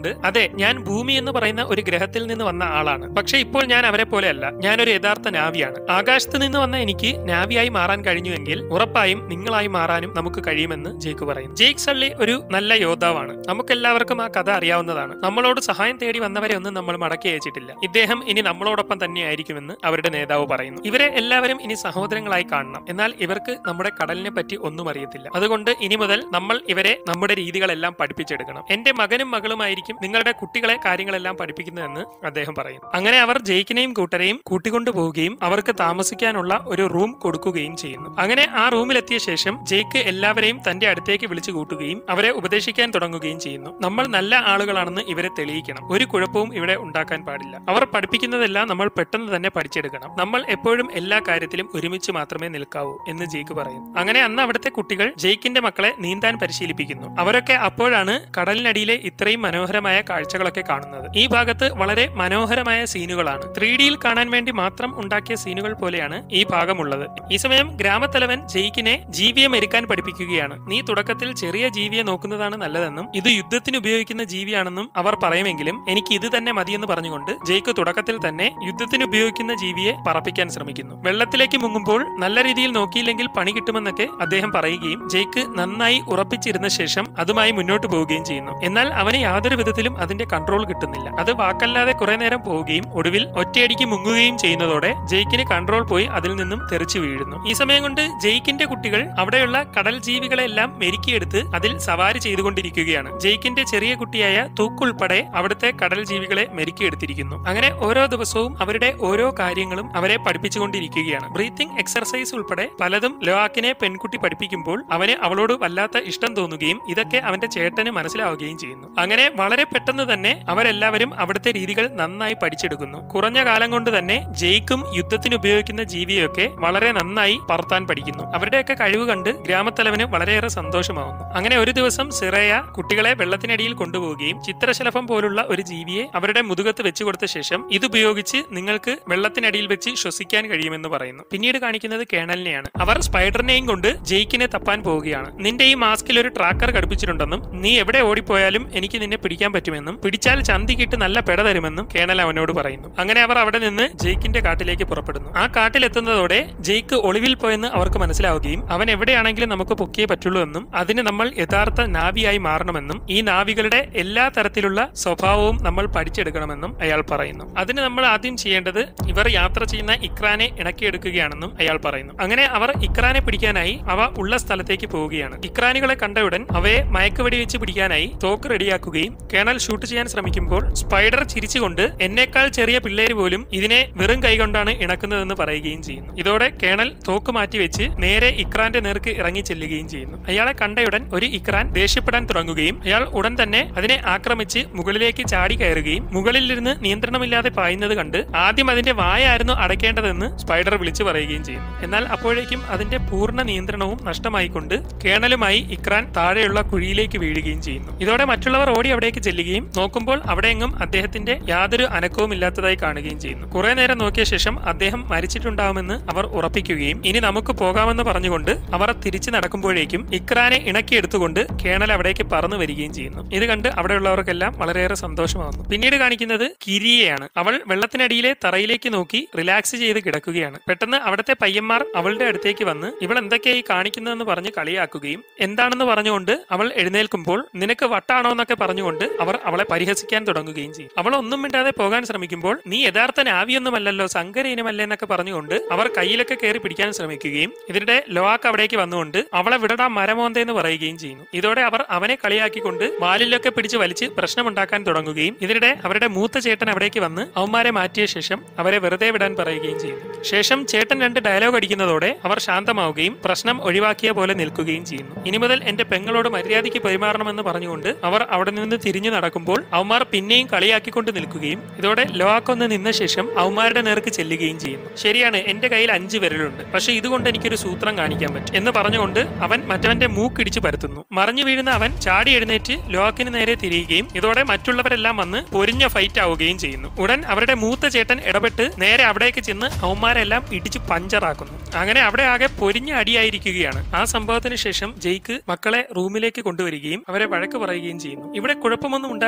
അതെ ഞാൻ ഭൂമി എന്ന് പറയുന്ന ഒരു ഗ്രഹത്തിൽ നിന്ന് വന്ന ആളാണ് പക്ഷെ ഇപ്പോൾ ഞാൻ അവരെ പോലെയല്ല ഞാനൊരു യഥാർത്ഥ നാവിയാണ് ആകാശത്ത് നിന്ന് വന്ന എനിക്ക് നാവിയായി മാറാൻ കഴിഞ്ഞുവെങ്കിൽ ഉറപ്പായും നിങ്ങളായി മാറാനും നമുക്ക് കഴിയുമെന്ന് ജേക്ക് പറയും ജേക്ക് സള്ളി ഒരു നല്ല യോദ്ധാവാണ് നമുക്കെല്ലാവർക്കും ആ കഥ അറിയാവുന്നതാണ് നമ്മളോട് സഹായം തേടി വന്നവരെ ഒന്നും നമ്മൾ മടക്കി അയച്ചിട്ടില്ല ഇദ്ദേഹം ഇനി നമ്മളോടൊപ്പം തന്നെയായിരിക്കുമെന്ന് അവരുടെ നേതാവ് പറയുന്നു ഇവരെ എല്ലാവരും ഇനി സഹോദരങ്ങളായി കാണണം എന്നാൽ ഇവർക്ക് നമ്മുടെ കടലിനെ പറ്റി ഒന്നും അറിയത്തില്ല അതുകൊണ്ട് ഇനി മുതൽ നമ്മൾ ഇവരെ നമ്മുടെ രീതികളെല്ലാം പഠിപ്പിച്ചെടുക്കണം എന്റെ മകനും മകളുമായിരിക്കും നിങ്ങളുടെ കുട്ടികളെ കാര്യങ്ങളെല്ലാം പഠിപ്പിക്കുന്നതെന്ന് അദ്ദേഹം പറയുന്നു അങ്ങനെ അവർ ജയിക്കിനെയും കൂട്ടരെയും കൂട്ടിക്കൊണ്ടു പോവുകയും അവർക്ക് താമസിക്കാനുള്ള ഒരു റൂം കൊടുക്കുകയും ചെയ്യുന്നു അങ്ങനെ ആ റൂമിലെത്തിയ ശേഷം ജയിക്ക് എല്ലാവരെയും തന്റെ അടുത്തേക്ക് വിളിച്ചു കൂട്ടുകയും അവരെ ഉപദേശിക്കാൻ തുടങ്ങുകയും ചെയ്യുന്നു നമ്മൾ നല്ല ആളുകളാണെന്ന് ഇവരെ തെളിയിക്കണം ഒരു കുഴപ്പവും ഇവിടെ ഉണ്ടാക്കാൻ പാടില്ല അവർ പഠിപ്പിക്കുന്നതെല്ലാം നമ്മൾ പെട്ടെന്ന് തന്നെ പഠിച്ചെടുക്കണം നമ്മൾ എപ്പോഴും എല്ലാ കാര്യത്തിലും ഒരുമിച്ച് മാത്രമേ നിൽക്കാവൂ എന്ന് ജെയ്ക്ക് പറയുന്നു അങ്ങനെ അന്ന് അവിടുത്തെ കുട്ടികൾ ജെയ്ക്കിന്റെ മക്കളെ നീന്താൻ പരിശീലിപ്പിക്കുന്നു അവരൊക്കെ അപ്പോഴാണ് കടലിനടിയിലെ ഇത്രയും മനോഹരമായ കാഴ്ചകളൊക്കെ കാണുന്നത് ഈ ഭാഗത്ത് വളരെ മനോഹരമായ സീനുകളാണ് ത്രീ ഡിയിൽ കാണാൻ വേണ്ടി മാത്രം ഉണ്ടാക്കിയ സീനുകൾ പോലെയാണ് ഈ ഭാഗമുള്ളത് ഈ സമയം ഗ്രാമത്തലവൻ ജെയ്ക്കിനെ ജീവിയെ മെരുക്കാൻ പഠിപ്പിക്കുകയാണ് നീ തുടക്കത്തിൽ ചെറിയ ജീവിയെ നോക്കുന്നതാണ് നല്ലതെന്നും ഇത് യുദ്ധത്തിന് ഉപയോഗിക്കുന്ന ജീവിയാണെന്നും അവർ പറയുമെങ്കിലും എനിക്ക് ഇത് തന്നെ മതിയെന്ന് പറഞ്ഞുകൊണ്ട് ജെയ്ക്ക് തുടക്കത്തിൽ തന്നെ യുദ്ധത്തിന് ഉപയോഗിക്കുന്ന ജീവിയെ പറപ്പിക്കാൻ ശ്രമിക്കുന്നു വെള്ളത്തിലേക്ക് മുങ്ങുമ്പോൾ നല്ല രീതിയിൽ നോക്കിയില്ലെങ്കിൽ പണി കിട്ടുമെന്നൊക്കെ അദ്ദേഹം പറയുകയും ജെയ്ക്ക് നന്നായി ഉറപ്പിച്ചിരുന്ന ശേഷം അതുമായി മുന്നോട്ട് പോവുകയും ചെയ്യുന്നു എന്നാൽ അവന് യാതൊരു വിധത്തിലും അതിന്റെ കൺട്രോൾ കിട്ടുന്നില്ല അത് വാക്കല്ലാതെ കുറെ നേരം പോവുകയും ഒടുവിൽ ഒറ്റയടിക്ക് മുങ്ങുകയും ചെയ്യുന്നതോടെ ജെയ്ക്കിന് കൺട്രോൾ പോയി അതിൽ നിന്നും തെറിച്ചു വീഴുന്നു ഈ സമയം കൊണ്ട് ജെയ്ക്കിന്റെ കുട്ടികൾ അവിടെയുള്ള കടൽ ജീവികളെല്ലാം മെരുക്കിയെടുത്ത് അതിൽ സവാരി ചെയ്തുകൊണ്ടിരിക്കുകയാണ് ജെയ്ക്കിന്റെ ചെറിയ കുട്ടിയായ തൂക്കുൾപ്പെടെ അവിടുത്തെ കടൽ ജീവികളെ മെരുക്കിയെടുത്തിരിക്കുന്നു അങ്ങനെ ഓരോ ദിവസവും അവരുടെ ഓരോ കാര്യങ്ങളും അവരെ പഠിപ്പിച്ചുകൊണ്ടിരിക്കുകയാണ് ബ്രീത്തിങ് എക്സർസൈസ് ഉൾപ്പെടെ പലതും ലോഹാക്കിനെ പെൺകുട്ടി പഠിപ്പിക്കുമ്പോൾ അവന് അവളോട് വല്ലാത്ത ഇഷ്ടം തോന്നുകയും ഇതൊക്കെ അവന്റെ ചേട്ടന് മനസ്സിലാവുകയും ചെയ്യുന്നു അങ്ങനെ വളരെ പെട്ടെന്ന് തന്നെ അവരെല്ലാവരും അവിടുത്തെ രീതികൾ നന്നായി പഠിച്ചെടുക്കുന്നു കുറഞ്ഞ കാലം കൊണ്ട് തന്നെ ജെയ്ക്കും യുദ്ധത്തിന് ഉപയോഗിക്കുന്ന ജീവിയൊക്കെ വളരെ നന്നായി പറത്താൻ പഠിക്കുന്നു അവരുടെയൊക്കെ കഴിവ് കണ്ട് ഗ്രാമത്തലവന് വളരെയേറെ സന്തോഷമാവുന്നു അങ്ങനെ ഒരു ദിവസം സിറയ കുട്ടികളെ വെള്ളത്തിനടിയിൽ കൊണ്ടുപോവുകയും ചിത്രശലഭം പോലുള്ള ഒരു ജീവിയെ അവരുടെ മുതുകത്ത് വെച്ചു കൊടുത്ത ശേഷം ഇതുപയോഗിച്ച് നിങ്ങൾക്ക് വെള്ളത്തിനടിയിൽ വെച്ച് ശ്വസിക്കാൻ കഴിയുമെന്ന് പറയുന്നു പിന്നീട് കാണിക്കുന്നത് കേണലിനെയാണ് അവർ സ്പൈഡറിനെയും കൊണ്ട് ജെയ്ക്കിനെ തപ്പാൻ പോവുകയാണ് നിന്റെ ഈ മാസ്കിൽ ഒരു ട്രാക്കർ ഘടിപ്പിച്ചിട്ടുണ്ടെന്നും നീ എവിടെ ഓടിപ്പോയാലും എനിക്ക് നിന്നെ പിടിക്കാൻ പറ്റുമെന്നും പിടിച്ചാൽ ചന്തിക്കിട്ട് നല്ല പെട തരുമെന്നും കേണൽ അവനോട് പറയുന്നു അങ്ങനെ അവർ അവിടെ നിന്ന് ജെയ്ക്കിന്റെ കാട്ടിലേക്ക് പുറപ്പെടുന്നു ആ കാട്ടിലെത്തുന്നതോടെ ജെയ്ക്ക് ഒളിവിൽ പോയെന്ന് അവർക്ക് മനസ്സിലാവുകയും അവൻ എവിടെയാണെങ്കിലും നമുക്ക് പൊക്കിയേ പറ്റുള്ളൂ എന്നും അതിന് നമ്മൾ യഥാർത്ഥ നാവിയായി മാറണമെന്നും ഈ നാവികളുടെ എല്ലാ തരത്തിലുള്ള സ്വഭാവവും നമ്മൾ പഠിച്ചെടുക്കണമെന്നും അയാൾ പറയുന്നു അതിന് നമ്മൾ ആദ്യം ചെയ്യേണ്ടത് ഇവർ യാത്ര ചെയ്യുന്ന ഇക്രാനെ ഇണക്കിയെടുക്കുകയാണെന്നും അയാൾ പറയുന്നു അങ്ങനെ അവർ ഇക്രാനെ പിടിക്കാനായി അവ ഉള്ള സ്ഥലത്തേക്ക് പോവുകയാണ് ഇക്രാനുകളെ കണ്ടയുടൻ അവയെ മയക്കുവെടി വെച്ച് പിടിക്കാനായി തോക്ക് റെഡിയാക്കുകയും കേണൽ ഷൂട്ട് ചെയ്യാൻ ശ്രമിക്കുമ്പോൾ സ്പൈഡർ ചിരിച്ചുകൊണ്ട് എന്നേക്കാൾ ചെറിയ പിള്ളേര് പോലും ഇതിനെ വെറും കൈകൊണ്ടാണ് ഇണക്കുന്നതെന്ന് പറയുകയും ചെയ്യുന്നു ഇതോടെ കേണൽ തോക്ക് മാറ്റി വെച്ച് നേരെ ഇക്രാന്റെ നേർക്ക് ഇറങ്ങി ചെല്ലുകയും ചെയ്യുന്നു അയാളെ കണ്ടയുടൻ ഒരു ഇക്രാൻ ദേഷ്യപ്പെടാൻ തുടങ്ങുകയും അയാൾ ഉടൻ തന്നെ അതിനെ ആക്രമിച്ച് മുകളിലേക്ക് ചാടി കയറുകയും മുകളിലിരുന്ന് നിയന്ത്രണമില്ലാതെ പായുന്നത് കണ്ട് ആദ്യം അതിന്റെ വായായിരുന്നു അടയ്ക്കേണ്ടതെന്ന് സ്പൈഡർ വിളിച്ചു പറയുകയും ചെയ്യുന്നു എന്നാൽ അപ്പോഴേക്കും അതിന്റെ പൂർണ്ണ നിയന്ത്രണവും നഷ്ടമായിക്കൊണ്ട് കേണലുമായി ഇക്രാൻ താഴെയുള്ള കുഴിയിലേക്ക് വീഴുകയും ചെയ്യുന്നു ഇതോടെ മറ്റുള്ളവർ ഓടി അവിടേക്ക് ചെല്ലുകയും നോക്കുമ്പോൾ അവിടെയെങ്ങും അദ്ദേഹത്തിന്റെ യാതൊരു അനക്കവും ഇല്ലാത്തതായി കാണുകയും ചെയ്യുന്നു കുറെ നേരം നോക്കിയ ശേഷം അദ്ദേഹം മരിച്ചിട്ടുണ്ടാവുമെന്ന് അവർ ഉറപ്പിക്കുകയും ഇനി നമുക്ക് പോകാമെന്ന് പറഞ്ഞുകൊണ്ട് അവർ തിരിച്ചു നടക്കുമ്പോഴേക്കും ഇക്രാനെ ഇണക്കിയെടുത്തുകൊണ്ട് കേണൽ അവിടേക്ക് പറന്നു വരികയും ചെയ്യുന്നു ഇത് കണ്ട് അവിടെയുള്ളവർക്കെല്ലാം വളരെയേറെ സന്തോഷമാവുന്നു പിന്നീട് കാണിക്കുന്നത് കിരിയെയാണ് അവൾ വെള്ളത്തിനടിയിലെ തറയിലേക്ക് നോക്കി റിലാക്സ് ചെയ്ത് കിടക്കുകയാണ് പെട്ടെന്ന് അവിടുത്തെ പയ്യന്മാർ അവളുടെ അടുത്തേക്ക് വന്ന് ഇവൾ എന്തൊക്കെയായി കാണിക്കുന്നതെന്ന് പറഞ്ഞ് കളിയാക്കുകയും എന്താണെന്ന് പറഞ്ഞുകൊണ്ട് അവൾ എഴുന്നേൽക്കുമ്പോൾ നിനക്ക് വട്ടാണോ എന്നൊക്കെ പറഞ്ഞുകൊണ്ട് അവർ അവളെ പരിഹസിക്കാൻ തുടങ്ങുകയും ചെയ്യും അവൾ ഒന്നും മിണ്ടാതെ പോകാൻ ശ്രമിക്കുമ്പോൾ നീ യഥാർത്ഥ നാവിയൊന്നുമല്ലല്ലോ സങ്കര ഇനമല്ലേ എന്നൊക്കെ പറഞ്ഞുകൊണ്ട് അവർ കയ്യിലൊക്കെ കയറി പിടിക്കാൻ ശ്രമിക്കുകയും ഇതിനിടെ ലോവാക്ക് അവിടേക്ക് വന്നുകൊണ്ട് അവളെ വിടടാ മരമോന്ത എന്ന് പറയുകയും ചെയ്യുന്നു ഇതോടെ അവർ അവനെ കളിയാക്കിക്കൊണ്ട് വാലിലൊക്കെ പിടിച്ച് വലിച്ച് പ്രശ്നമുണ്ടാക്കാൻ തുടങ്ങുകയും ഇതിനിടെ അവരുടെ മൂത്ത ചേട്ടൻ അവിടേക്ക് വന്ന് അവന്മാരെ മാറ്റിയ ശേഷം അവരെ വെറുതെ വിടാൻ പറയുകയും ചെയ്യുന്നു ശേഷം ചേട്ടൻ രണ്ട് ഡയലോഗ് അടിക്കുന്നതോടെ അവർ ശാന്തമാവുകയും പ്രശ്നം ഒഴിവാക്കിയ പോലെ നിൽക്കുകയും ചെയ്യുന്നു ഇനി മുതൽ എന്റെ പെങ്ങളോട് മര്യാദയ്ക്ക് പെരുമാറണമെന്ന് പറഞ്ഞുകൊണ്ട് അവർ അവിടെ നിന്ന് തിരിഞ്ഞു നടക്കുമ്പോൾ അവന്മാർ പിന്നെയും കളിയാക്കിക്കൊണ്ട് നിൽക്കുകയും ഇതോടെ ലോവാക്കൊന്ന് നിന്ന ശേഷം അവന്മാരുടെ നേർക്ക് ചെല്ലുകയും ചെയ്യുന്നു ശരിയാണ് എന്റെ കയ്യിൽ അഞ്ച് വിരലുണ്ട് പക്ഷെ ഇതുകൊണ്ട് എനിക്കൊരു സൂത്രം കാണിക്കാൻ പറ്റും എന്ന് പറഞ്ഞുകൊണ്ട് അവൻ മറ്റവന്റെ മൂക്കിടിച്ച് പരത്തുന്നു മറിഞ്ഞു വീഴുന്ന അവൻ ചാടി എഴുന്നേറ്റ് ലോക്കിന് നേരെ തിരിയുകയും ഇതോടെ മറ്റുള്ളവരെല്ലാം വന്ന് പൊരിഞ്ഞ ഫൈറ്റ് ആവുകയും ചെയ്യുന്നു ഉടൻ അവരുടെ മൂത്ത ചേട്ടൻ ഇടപെട്ട് നേരെ അവിടേക്ക് ചെന്ന് അവന്മാരെല്ലാം ഇടിച്ച് പഞ്ചറാക്കുന്നു അങ്ങനെ അവിടെ ആകെ പൊരിഞ്ഞ അടിയായിരിക്കുകയാണ് ആ സംഭവത്തിന് ശേഷം ജയ്ക്ക് മക്കളെ റൂമിലേക്ക് കൊണ്ടുവരികയും അവരെ വഴക്ക് പറയുകയും ചെയ്യുന്നു ഇവിടെ കുഴപ്പമൊന്നും ഉണ്ടാക്കാൻ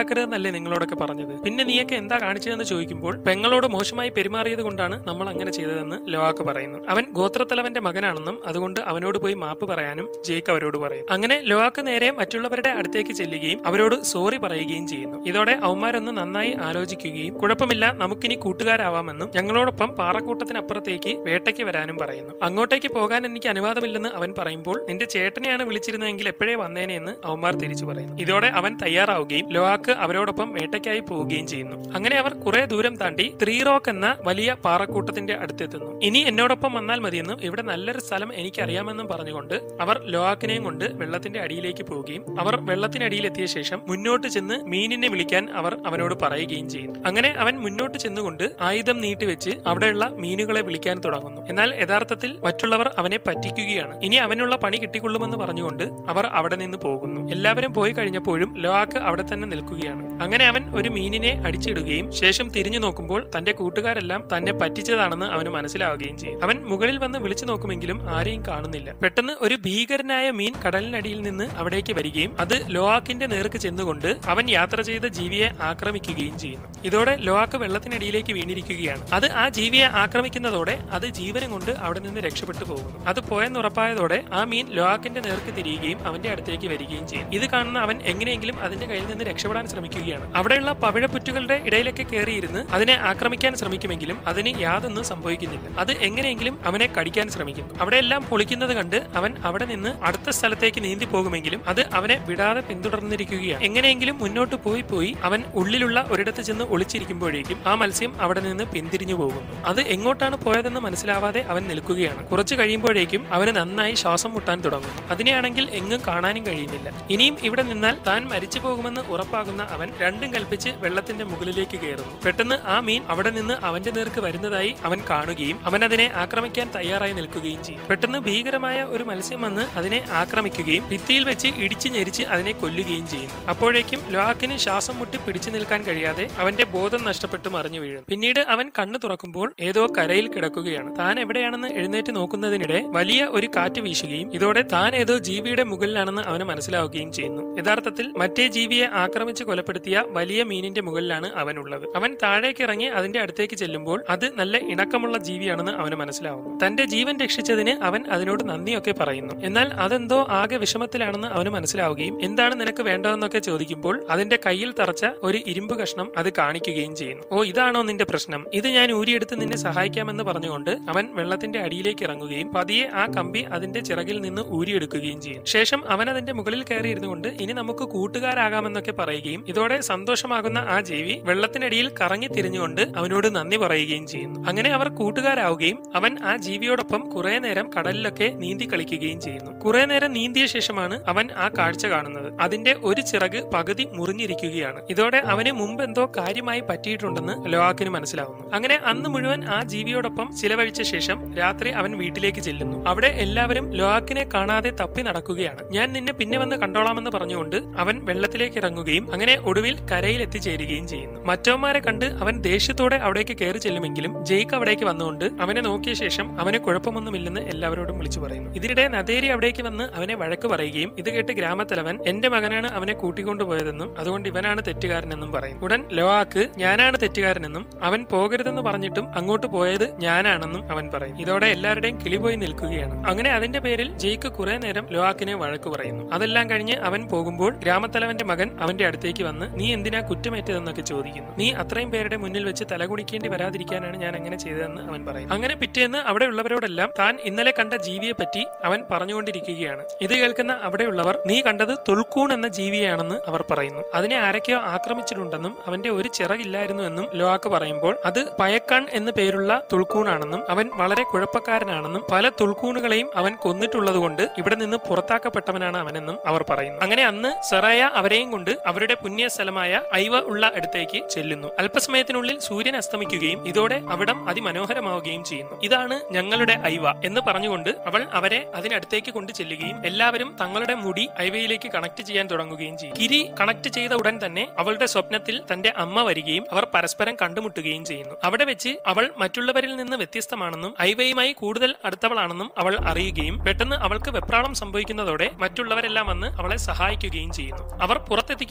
ഉണ്ടാക്കരുതെന്നല്ലേ നിങ്ങളോടൊക്കെ പറഞ്ഞത് പിന്നെ നീയൊക്കെ എന്താ കാണിച്ചതെന്ന് ചോദിക്കുമ്പോൾ പെങ്ങളോട് മോശമായി പെരുമാറിയത് കൊണ്ടാണ് നമ്മൾ അങ്ങനെ ചെയ്തതെന്ന് ലോവാക്ക് പറയുന്നു അവൻ ഗോത്രത്തലവന്റെ മകനാണെന്നും അതുകൊണ്ട് അവനോട് പോയി മാപ്പ് പറയാനും ജേക്ക് അവരോട് പറയും അങ്ങനെ ലോവാക്ക് നേരെ മറ്റുള്ളവരുടെ അടുത്തേക്ക് ചെല്ലുകയും അവരോട് സോറി പറയുകയും ചെയ്യുന്നു ഇതോടെ അവന്മാരൊന്ന് നന്നായി ആലോചിക്കുകയും കുഴപ്പമില്ല നമുക്കിനി കൂട്ടുകാരാവാമെന്നും ഞങ്ങളോടൊപ്പം പാറക്കൂട്ടത്തിനപ്പുറത്തേക്ക് വേട്ടയ്ക്ക് വരാനും പറയുന്നു അങ്ങോട്ടേക്ക് പോകാൻ എനിക്ക് അനുവാദമില്ലെന്ന് അവൻ പറയുമ്പോൾ നിന്റെ ചേട്ടനെയാണ് വിളിച്ചിരുന്നതെങ്കിൽ എപ്പോഴേ വന്നേനെ എന്ന് അവന്മാർ തിരിച്ചു പറയുന്നു ഇതോടെ അവൻ തയ്യാറാവുകയും ലോവാക്ക് അവരോടൊപ്പം വേട്ടയ്ക്കായി പോവുകയും ചെയ്യുന്നു അങ്ങനെ അവർ കുറെ ദൂരം താണ്ടി ത്രീ റോക്ക് എന്ന വലിയ പാറക്കൂട്ടത്തിന്റെ അടുത്തെത്തുന്നു ഇനി എന്നോടൊപ്പം വന്നാൽ മതിയെന്നും ഇവിടെ നല്ലൊരു സ്ഥലം എനിക്കറിയാമെന്നും പറഞ്ഞുകൊണ്ട് അവർ ലോവാക്കിനെയും കൊണ്ട് വെള്ളത്തിന്റെ അടിയിലേക്ക് പോവുകയും അവർ വെള്ളത്തിനടിയിൽ എത്തിയ ശേഷം മുന്നോട്ട് ചെന്ന് മീനിനെ വിളിക്കാൻ അവർ അവനോട് പറയുകയും ചെയ്യുന്നു അങ്ങനെ അവൻ മുന്നോട്ട് ചെന്നുകൊണ്ട് ആയുധം നീട്ടിവെച്ച് അവിടെയുള്ള മീനുകളെ വിളിക്കാൻ തുടങ്ങുന്നു എന്നാൽ യഥാർത്ഥത്തിൽ മറ്റുള്ളവർ അവനെ പറ്റിക്കുകയാണ് ഇനി അവനുള്ള പണി കിട്ടിക്കൊള്ളുമെന്ന് പറഞ്ഞുകൊണ്ട് അവർ അവിടെ നിന്ന് പോകുന്നു എല്ലാവരും പോയി കഴിഞ്ഞപ്പോഴും ലോആക്ക് അവിടെ തന്നെ നിൽക്കുകയാണ് അങ്ങനെ അവൻ ഒരു മീനിനെ അടിച്ചിടുകയും ശേഷം തിരിഞ്ഞു നോക്കുമ്പോൾ തന്റെ കൂട്ടുകാരെല്ലാം തന്നെ പറ്റിച്ചതാണെന്ന് അവന് മനസ്സിലാവുകയും ചെയ്യും അവൻ മുകളിൽ വന്ന് വിളിച്ചു നോക്കുമെങ്കിലും ആരെയും കാണുന്നില്ല പെട്ടെന്ന് ഒരു ഭീകരനായ മീൻ കടലിനടിയിൽ നിന്ന് അവിടേക്ക് വരികയും അത് ലോആക്കിന്റെ നേർക്ക് ചെന്നുകൊണ്ട് അവൻ യാത്ര ചെയ്ത ജീവിയെ ആക്രമിക്കുകയും ചെയ്യുന്നു ഇതോടെ ലോആക്ക് വെള്ളത്തിനടിയിലേക്ക് വീണിരിക്കുകയാണ് അത് ആ ജീവിയെ ആക്രമിക്കുന്നതോടെ അത് ജീവനം കൊണ്ട് അവിടെ നിന്ന് രക്ഷപ്പെട്ടു പോകുന്നു അത് പോയെന്നുറപ്പായതോടെ ആ മീൻ ലോആക്കിന്റെ നേർക്ക് തിരിയുകയും അവന്റെ അടുത്തേക്ക് വരികയും ചെയ്യും ഇത് കാണുന്ന അവൻ എങ്ങനെയെങ്കിലും അതിന്റെ കയ്യിൽ നിന്ന് രക്ഷപ്പെടാൻ ശ്രമിക്കുകയാണ് അവിടെയുള്ള പവിഴപ്പുറ്റുകളുടെ ഇടയിലൊക്കെ കയറിയിരുന്ന് അതിനെ ആക്രമിക്കാൻ ശ്രമിക്കുമെങ്കിലും അതിന് യാതൊന്നും സംഭവിക്കുന്നില്ല അത് എങ്ങനെയെങ്കിലും അവനെ കടിക്കാൻ ശ്രമിക്കുന്നു അവിടെയെല്ലാം പൊളിക്കുന്നത് കണ്ട് അവൻ അവിടെ നിന്ന് അടുത്ത സ്ഥലത്തേക്ക് നീന്തി പോകുമെങ്കിലും അത് അവനെ വിടാതെ പിന്തുടർന്നിരിക്കുകയാണ് എങ്ങനെയെങ്കിലും മുന്നോട്ട് പോയി പോയി അവൻ ഉള്ളിലുള്ള ഒരിടത്ത് ചെന്ന് ഒളിച്ചിരിക്കുമ്പോഴേക്കും ആ മത്സ്യം അവിടെ നിന്ന് പിന്തിരിഞ്ഞു പോകുന്നു അത് എങ്ങോട്ടാണ് പോയതെന്ന് മനസ്സിലാവാതെ അവൻ നിൽക്കുകയാണ് കുറച്ചു കഴിയുമ്പോഴേക്കും അവന് നന്നായി ശ്വാസം മുട്ടാൻ തുടങ്ങുന്നു അതിനെയാണെങ്കിൽ എങ്ങും കാണാനും കഴിയുന്നില്ല ഇനിയും ഇവിടെ നിന്നാൽ താൻ മരിച്ചു പോകുമെന്ന് ഉറപ്പാകുന്ന അവൻ രണ്ടും കൽപ്പിച്ച് വെള്ളത്തിന്റെ മുകളിലേക്ക് കയറുന്നു പെട്ടെന്ന് ആ മീൻ അവിടെ നിന്ന് അവന്റെ നേർക്ക് വരുന്നതായി അവൻ കാണുകയും അവൻ അതിനെ ആക്രമിക്കാൻ തയ്യാറായി നിൽക്കുകയും ചെയ്യും പെട്ടെന്ന് ഭീകരമായ ഒരു മത്സ്യം വന്ന് അതിനെ ആക്രമിക്കുകയും ഭിത്തിയിൽ വെച്ച് ഇടിച്ചു ഞെരിച്ച് അതിനെ കൊല്ലുകയും ചെയ്യുന്നു അപ്പോഴേക്കും ലോഹാക്കിന് ശ്വാസം മുട്ടി പിടിച്ചു നിൽക്കാൻ കഴിയാതെ അവന്റെ ബോധം നഷ്ടപ്പെട്ട് മറിഞ്ഞു വീഴും പിന്നീട് അവൻ കണ്ണു തുറക്കുമ്പോൾ ഏതോ കരയിൽ കിടക്കുകയാണ് താൻ എവിടെയാണെന്ന് എഴുന്നേറ്റ് നോക്കുന്നതിനിടെ വലിയ ഒരു കാറ്റ് വീശുകയും ഇതോടെ താൻ ഏതോ ജീവിയുടെ മുകളിലാണെന്ന് അവന് മനസ്സിലാവുകയും ചെയ്യുന്നു യഥാർത്ഥത്തിൽ മറ്റേ ജീവിയെ ആക്രമിച്ച് കൊലപ്പെടുത്തിയ വലിയ മീനിന്റെ മുകളിലാണ് അവനുള്ളത് അവൻ താഴേക്ക് ഇറങ്ങി അതിന്റെ അടുത്തേക്ക് ചെല്ലുമ്പോൾ അത് നല്ല ഇണക്കമുള്ള ജീവിയാണെന്ന് അവന് മനസ്സിലാവുന്നു തന്റെ ജീവൻ രക്ഷിച്ചതിന് അവൻ അതിനോട് നന്ദിയൊക്കെ പറയുന്നു എന്നാൽ അതെന്തോ ആകെ വിഷമത്തിലാണെന്ന് അവന് മനസ്സിലാവുകയും എന്താണ് നിനക്ക് വേണ്ടതെന്നൊക്കെ ചോദിക്കുമ്പോൾ അതിന്റെ കയ്യിൽ തറച്ച ഒരു ഇരുമ്പ് കഷ്ണം അത് കാണിക്കുകയും ചെയ്യുന്നു ഓ ഇതാണോ നിന്റെ പ്രശ്നം ഇത് ഞാൻ ഊരിയെടുത്ത് നിന്നെ സഹായിക്കാമെന്ന് പറഞ്ഞുകൊണ്ട് അവൻ വെള്ളത്തിന്റെ അടിയിലേക്ക് ഇറങ്ങുകയും പതിയെ ആ കമ്പി അതിന്റെ ചിറകിൽ നിന്ന് ഊരിയെടുക്കുകയും ചെയ്യും ശേഷം അവൻ അതിന്റെ മുകളിൽ കയറി ഇരുന്നുകൊണ്ട് ഇനി നമുക്ക് കൂട്ടുകാരാകാമെന്നൊക്കെ പറയുകയും ഇതോടെ സന്തോഷമാകുന്ന ആ ജീവി വെള്ളത്തിനടിയിൽ കറങ്ങി തിരിഞ്ഞുകൊണ്ട് അവനോട് നന്ദി പറയുകയും ചെയ്യുന്നു അങ്ങനെ അവർ കൂട്ടുകാരാവുകയും അവൻ ആ ജീവിയോടൊപ്പം കുറെ നേരം കടലിലൊക്കെ നീന്തി കളിക്കുകയും ചെയ്യുന്നു കുറെ നേരം നീന്തിയ ശേഷമാണ് അവൻ ആ കാഴ്ച കാണുന്നത് അതിന്റെ ഒരു ചിറക് പകുതി മുറിഞ്ഞിരിക്കുകയാണ് ഇതോടെ അവന് മുമ്പ് എന്തോ കാര്യമായി പറ്റിയിട്ടുണ്ടെന്ന് ലോഹാക്കിന് മനസ്സിലാവുന്നു അങ്ങനെ അന്ന് മുഴുവൻ ആ ജീവിയോടൊപ്പം ചിലവഴിച്ച ശേഷം രാത്രി അവൻ വീട്ടിലേക്ക് ചെല്ലുന്നു അവിടെ എല്ലാവരും ലോഹാക്കിനെ കാണാതെ തപ്പി നടക്കുകയാണ് ഞാൻ നിന്നെ പിന്നെ വന്ന് കണ്ടോളാമെന്ന് പറഞ്ഞുകൊണ്ട് അവൻ വെള്ളത്തിലേക്ക് ഇറങ്ങുകയും അങ്ങനെ ഒടുവിൽ കരയിൽ എത്തിച്ചേരുകയും ചെയ്യുന്നു മറ്റവന്മാരെ കണ്ട് അവൻ ദേഷ്യത്തോടെ അവിടേക്ക് കയറി ചെല്ലുമെങ്കിലും ജയ്ക്ക് അവിടേക്ക് വന്നുകൊണ്ട് അവനെ നോക്കിയ ശേഷം അവന് കുഴപ്പമൊന്നുമില്ലെന്ന് എല്ലാവരോടും വിളിച്ചു പറയുന്നു ഇതിനിടെ നദേരി അവിടേക്ക് വന്ന് അവനെ വഴക്ക് പറയുകയും ഇത് കേട്ട് ഗ്രാമത്തലവൻ എന്റെ മകനാണ് അവനെ കൂട്ടിക്കൊണ്ടുപോയതെന്നും അതുകൊണ്ട് ഇവനാണ് തെറ്റുകാരനെന്നും പറയും ഉടൻ ലോആക്ക് ഞാനാണ് തെറ്റുകാരനെന്നും അവൻ പോകരുതെന്ന് പറഞ്ഞിട്ടും അങ്ങോട്ട് പോയത് ഞാനാണെന്നും അവൻ പറയും ഇതോടെ എല്ലാവരുടെയും കിളിപോയി നിൽക്കുകയാണ് അങ്ങനെ അതിന്റെ പേരിൽ ജയ്ക്ക് കുറെ നേരം ലോആക്കിനെ വഴക്ക് പറയുന്നു അതെല്ലാം കഴിഞ്ഞ് അവൻ പോകുമ്പോൾ ഗ്രാമത്തലവന്റെ മകൻ അവന്റെ അടുത്തേക്ക് വന്ന് നീ എന്തിനാ കുറ്റമേറ്റതെന്നൊക്കെ ചോദിക്കുന്നു നീ അത്രയും പേരുടെ മുന്നിൽ വെച്ച് തലകുണിക്കേണ്ടി വരാതിരിക്കാനാണ് ഞാൻ അങ്ങനെ ചെയ്തതെന്ന് അവൻ പറയും അങ്ങനെ പിറ്റേന്ന് അവിടെ ഉള്ളവരോടെല്ലാം താൻ ഇന്നലെ കണ്ട ജീവിയെ പറ്റി അവൻ പറഞ്ഞുകൊണ്ടിരിക്കുകയാണ് ഇത് കേൾക്കുന്ന അവിടെയുള്ളവർ നീ കണ്ടത് തുൾക്കൂൺ എന്ന ജീവിയെയാണെന്ന് അവർ പറയുന്നു അതിനെ ആരൊക്കെയോ ആക്രമിച്ചിട്ടുണ്ടെന്നും അവന്റെ ഒരു ചിറകില്ലായിരുന്നു എന്നും ലോആക്ക് പറയുമ്പോൾ അത് പയക്കൺ എന്ന പേരുള്ള തുൾക്കൂണാണെന്നും അവൻ വളരെ കുഴപ്പക്കാരനാണെന്നും പല തുൾക്കൂണുകളെയും അവൻ കൊന്നിട്ടുള്ളതുകൊണ്ട് ഇവിടെ നിന്ന് പുറത്താക്കപ്പെട്ടവനാണ് അവനെന്നും അവർ പറയുന്നു അങ്ങനെ അന്ന് സെറയ അവരെയും കൊണ്ട് അവരുടെ പുണ്യ സ്ഥലമായ ഐവ ഉള്ള അടുത്തേക്ക് ചെല്ലുന്നു അല്പസമയത്തിനുള്ളിൽ സൂര്യൻ അസ്തമിക്കുകയും ഇതോടെ അവിടം അതിമനോഹരമാവുകയും ചെയ്യുന്നു ഇതാണ് ഞങ്ങളുടെ ഐവ എന്ന് പറഞ്ഞുകൊണ്ട് അവൾ അവരെ അതിനടുത്തേക്ക് കൊണ്ട് ചെല്ലുകയും എല്ലാവരും തങ്ങളുടെ മുടി ഐവയിലേക്ക് കണക്ട് ചെയ്യാൻ തുടങ്ങുകയും ചെയ്യും കിരി കണക്ട് ചെയ്ത ഉടൻ തന്നെ അവളുടെ സ്വപ്നത്തിൽ തന്റെ അമ്മ വരികയും അവർ പരസ്പരം കണ്ടുമുട്ടുകയും ചെയ്യുന്നു അവിടെ വെച്ച് അവൾ മറ്റുള്ളവരിൽ നിന്ന് വ്യത്യസ്തമാണെന്നും ഐവയുമായി കൂടുതൽ അടുത്തവളാണെന്നും അവൾ അറിയുകയും പെട്ടെന്ന് അവൾക്ക് വെപ്രാളം സംഭവിക്കുന്നതോടെ മറ്റുള്ളവരെല്ലാം വന്ന് അവളെ സഹായിക്കുകയും ചെയ്യുന്നു അവർ പുറത്തെത്തിക്കുമ്പോഴേക്കും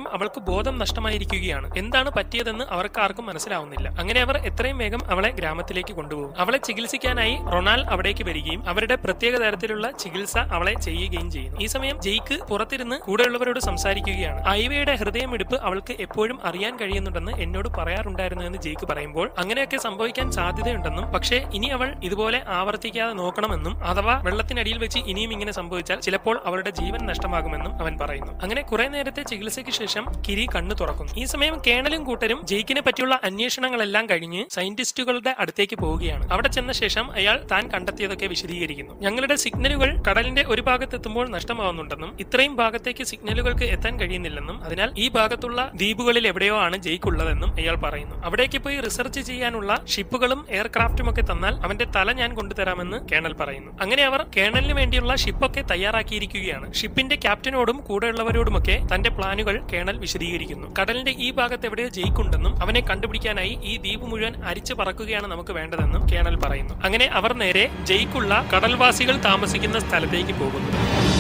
അവൾക്ക് ബോധം നഷ്ടമായിരിക്കുകയാണ് എന്താണ് പറ്റിയതെന്ന് അവർക്ക് ആർക്കും മനസ്സിലാവുന്നില്ല അങ്ങനെ അവർ എത്രയും വേഗം അവളെ ഗ്രാമത്തിലേക്ക് കൊണ്ടുപോകും അവളെ ചികിത്സിക്കാനായി റൊണാൾ അവിടേക്ക് വരികയും അവരുടെ പ്രത്യേക തരത്തിലുള്ള ചികിത്സ അവളെ ചെയ്യുകയും ചെയ്യുന്നു ഈ സമയം ജെയ്ക്ക് പുറത്തിരുന്ന് കൂടെയുള്ളവരോട് സംസാരിക്കുകയാണ് ഐവയുടെ ഹൃദയമിടിപ്പ് അവൾക്ക് എപ്പോഴും അറിയാൻ കഴിയുന്നുണ്ടെന്ന് എന്നോട് പറയാറുണ്ടായിരുന്നു എന്ന് ജെയ്ക്ക് പറയുമ്പോൾ അങ്ങനെയൊക്കെ സംഭവിക്കാൻ സാധ്യതയുണ്ടെന്നും പക്ഷേ ഇനി അവൾ ഇതുപോലെ ആവർത്തിക്കാതെ നോക്കണമെന്നും അഥവാ വെള്ളത്തിനടിയിൽ വെച്ച് ഇനിയും ഇങ്ങനെ സംഭവിച്ചാൽ ചിലപ്പോൾ അവളുടെ ജീവൻ നഷ്ടമാകുമെന്നും അവൻ പറയുന്നു അങ്ങനെ കുറെ നേരത്തെ ചികിത്സയ്ക്ക് ശേഷം കിരി കണ്ണു തുറക്കുന്നു ഈ സമയം കേണലും കൂട്ടരും ജെയ്ക്കിനെ പറ്റിയുള്ള അന്വേഷണങ്ങളെല്ലാം കഴിഞ്ഞ് സയന്റിസ്റ്റുകളുടെ അടുത്തേക്ക് പോവുകയാണ് അവിടെ ചെന്ന ശേഷം അയാൾ താൻ കണ്ടെത്തിയതൊക്കെ വിശദീകരിക്കുന്നു ഞങ്ങളുടെ സിഗ്നലുകൾ കടലിന്റെ ഒരു ഭാഗത്തെത്തുമ്പോൾ നഷ്ടമാവുന്നുണ്ടെന്നും ഇത്രയും ഭാഗത്തേക്ക് സിഗ്നലുകൾക്ക് എത്താൻ കഴിയുന്നില്ലെന്നും അതിനാൽ ഈ ഭാഗത്തുള്ള ദ്വീപുകളിൽ എവിടെയോ ആണ് ജെയ്ക്ക് ഉള്ളതെന്നും അയാൾ പറയുന്നു അവിടേക്ക് പോയി റിസർച്ച് ചെയ്യാനുള്ള ഷിപ്പുകളും എയർക്രാഫ്റ്റും ഒക്കെ തന്നാൽ അവന്റെ തല ഞാൻ കൊണ്ടുതരാമെന്ന് കേണൽ പറയുന്നു അങ്ങനെ അവർ കേണലിന് വേണ്ടിയുള്ള ഷിപ്പൊക്കെ തയ്യാറാക്കിയിരിക്കുകയാണ് ഷിപ്പിന്റെ ക്യാപ്റ്റനോടും കൂടെയുള്ളവരോടുമൊക്കെ തന്റെ പ്ലാനുകൾ കേണൽ വിശദീകരിക്കുന്നു കടലിന്റെ ഈ ഭാഗത്ത് എവിടെയോ ജയിക്കുണ്ടെന്നും അവനെ കണ്ടുപിടിക്കാനായി ഈ ദ്വീപ് മുഴുവൻ അരിച്ചു പറക്കുകയാണ് നമുക്ക് വേണ്ടതെന്നും കേണൽ പറയുന്നു അങ്ങനെ അവർ നേരെ ജയിക്കുള്ള കടൽവാസികൾ താമസിക്കുന്ന സ്ഥലത്തേക്ക് പോകുന്നു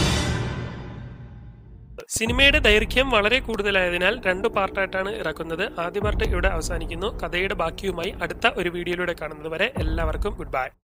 സിനിമയുടെ ദൈർഘ്യം വളരെ കൂടുതലായതിനാൽ രണ്ട് പാർട്ടായിട്ടാണ് ഇറക്കുന്നത് ആദ്യ പാർട്ട് ഇവിടെ അവസാനിക്കുന്നു കഥയുടെ ബാക്കിയുമായി അടുത്ത ഒരു വീഡിയോയിലൂടെ കാണുന്നത് വരെ എല്ലാവർക്കും ഗുഡ് ബൈ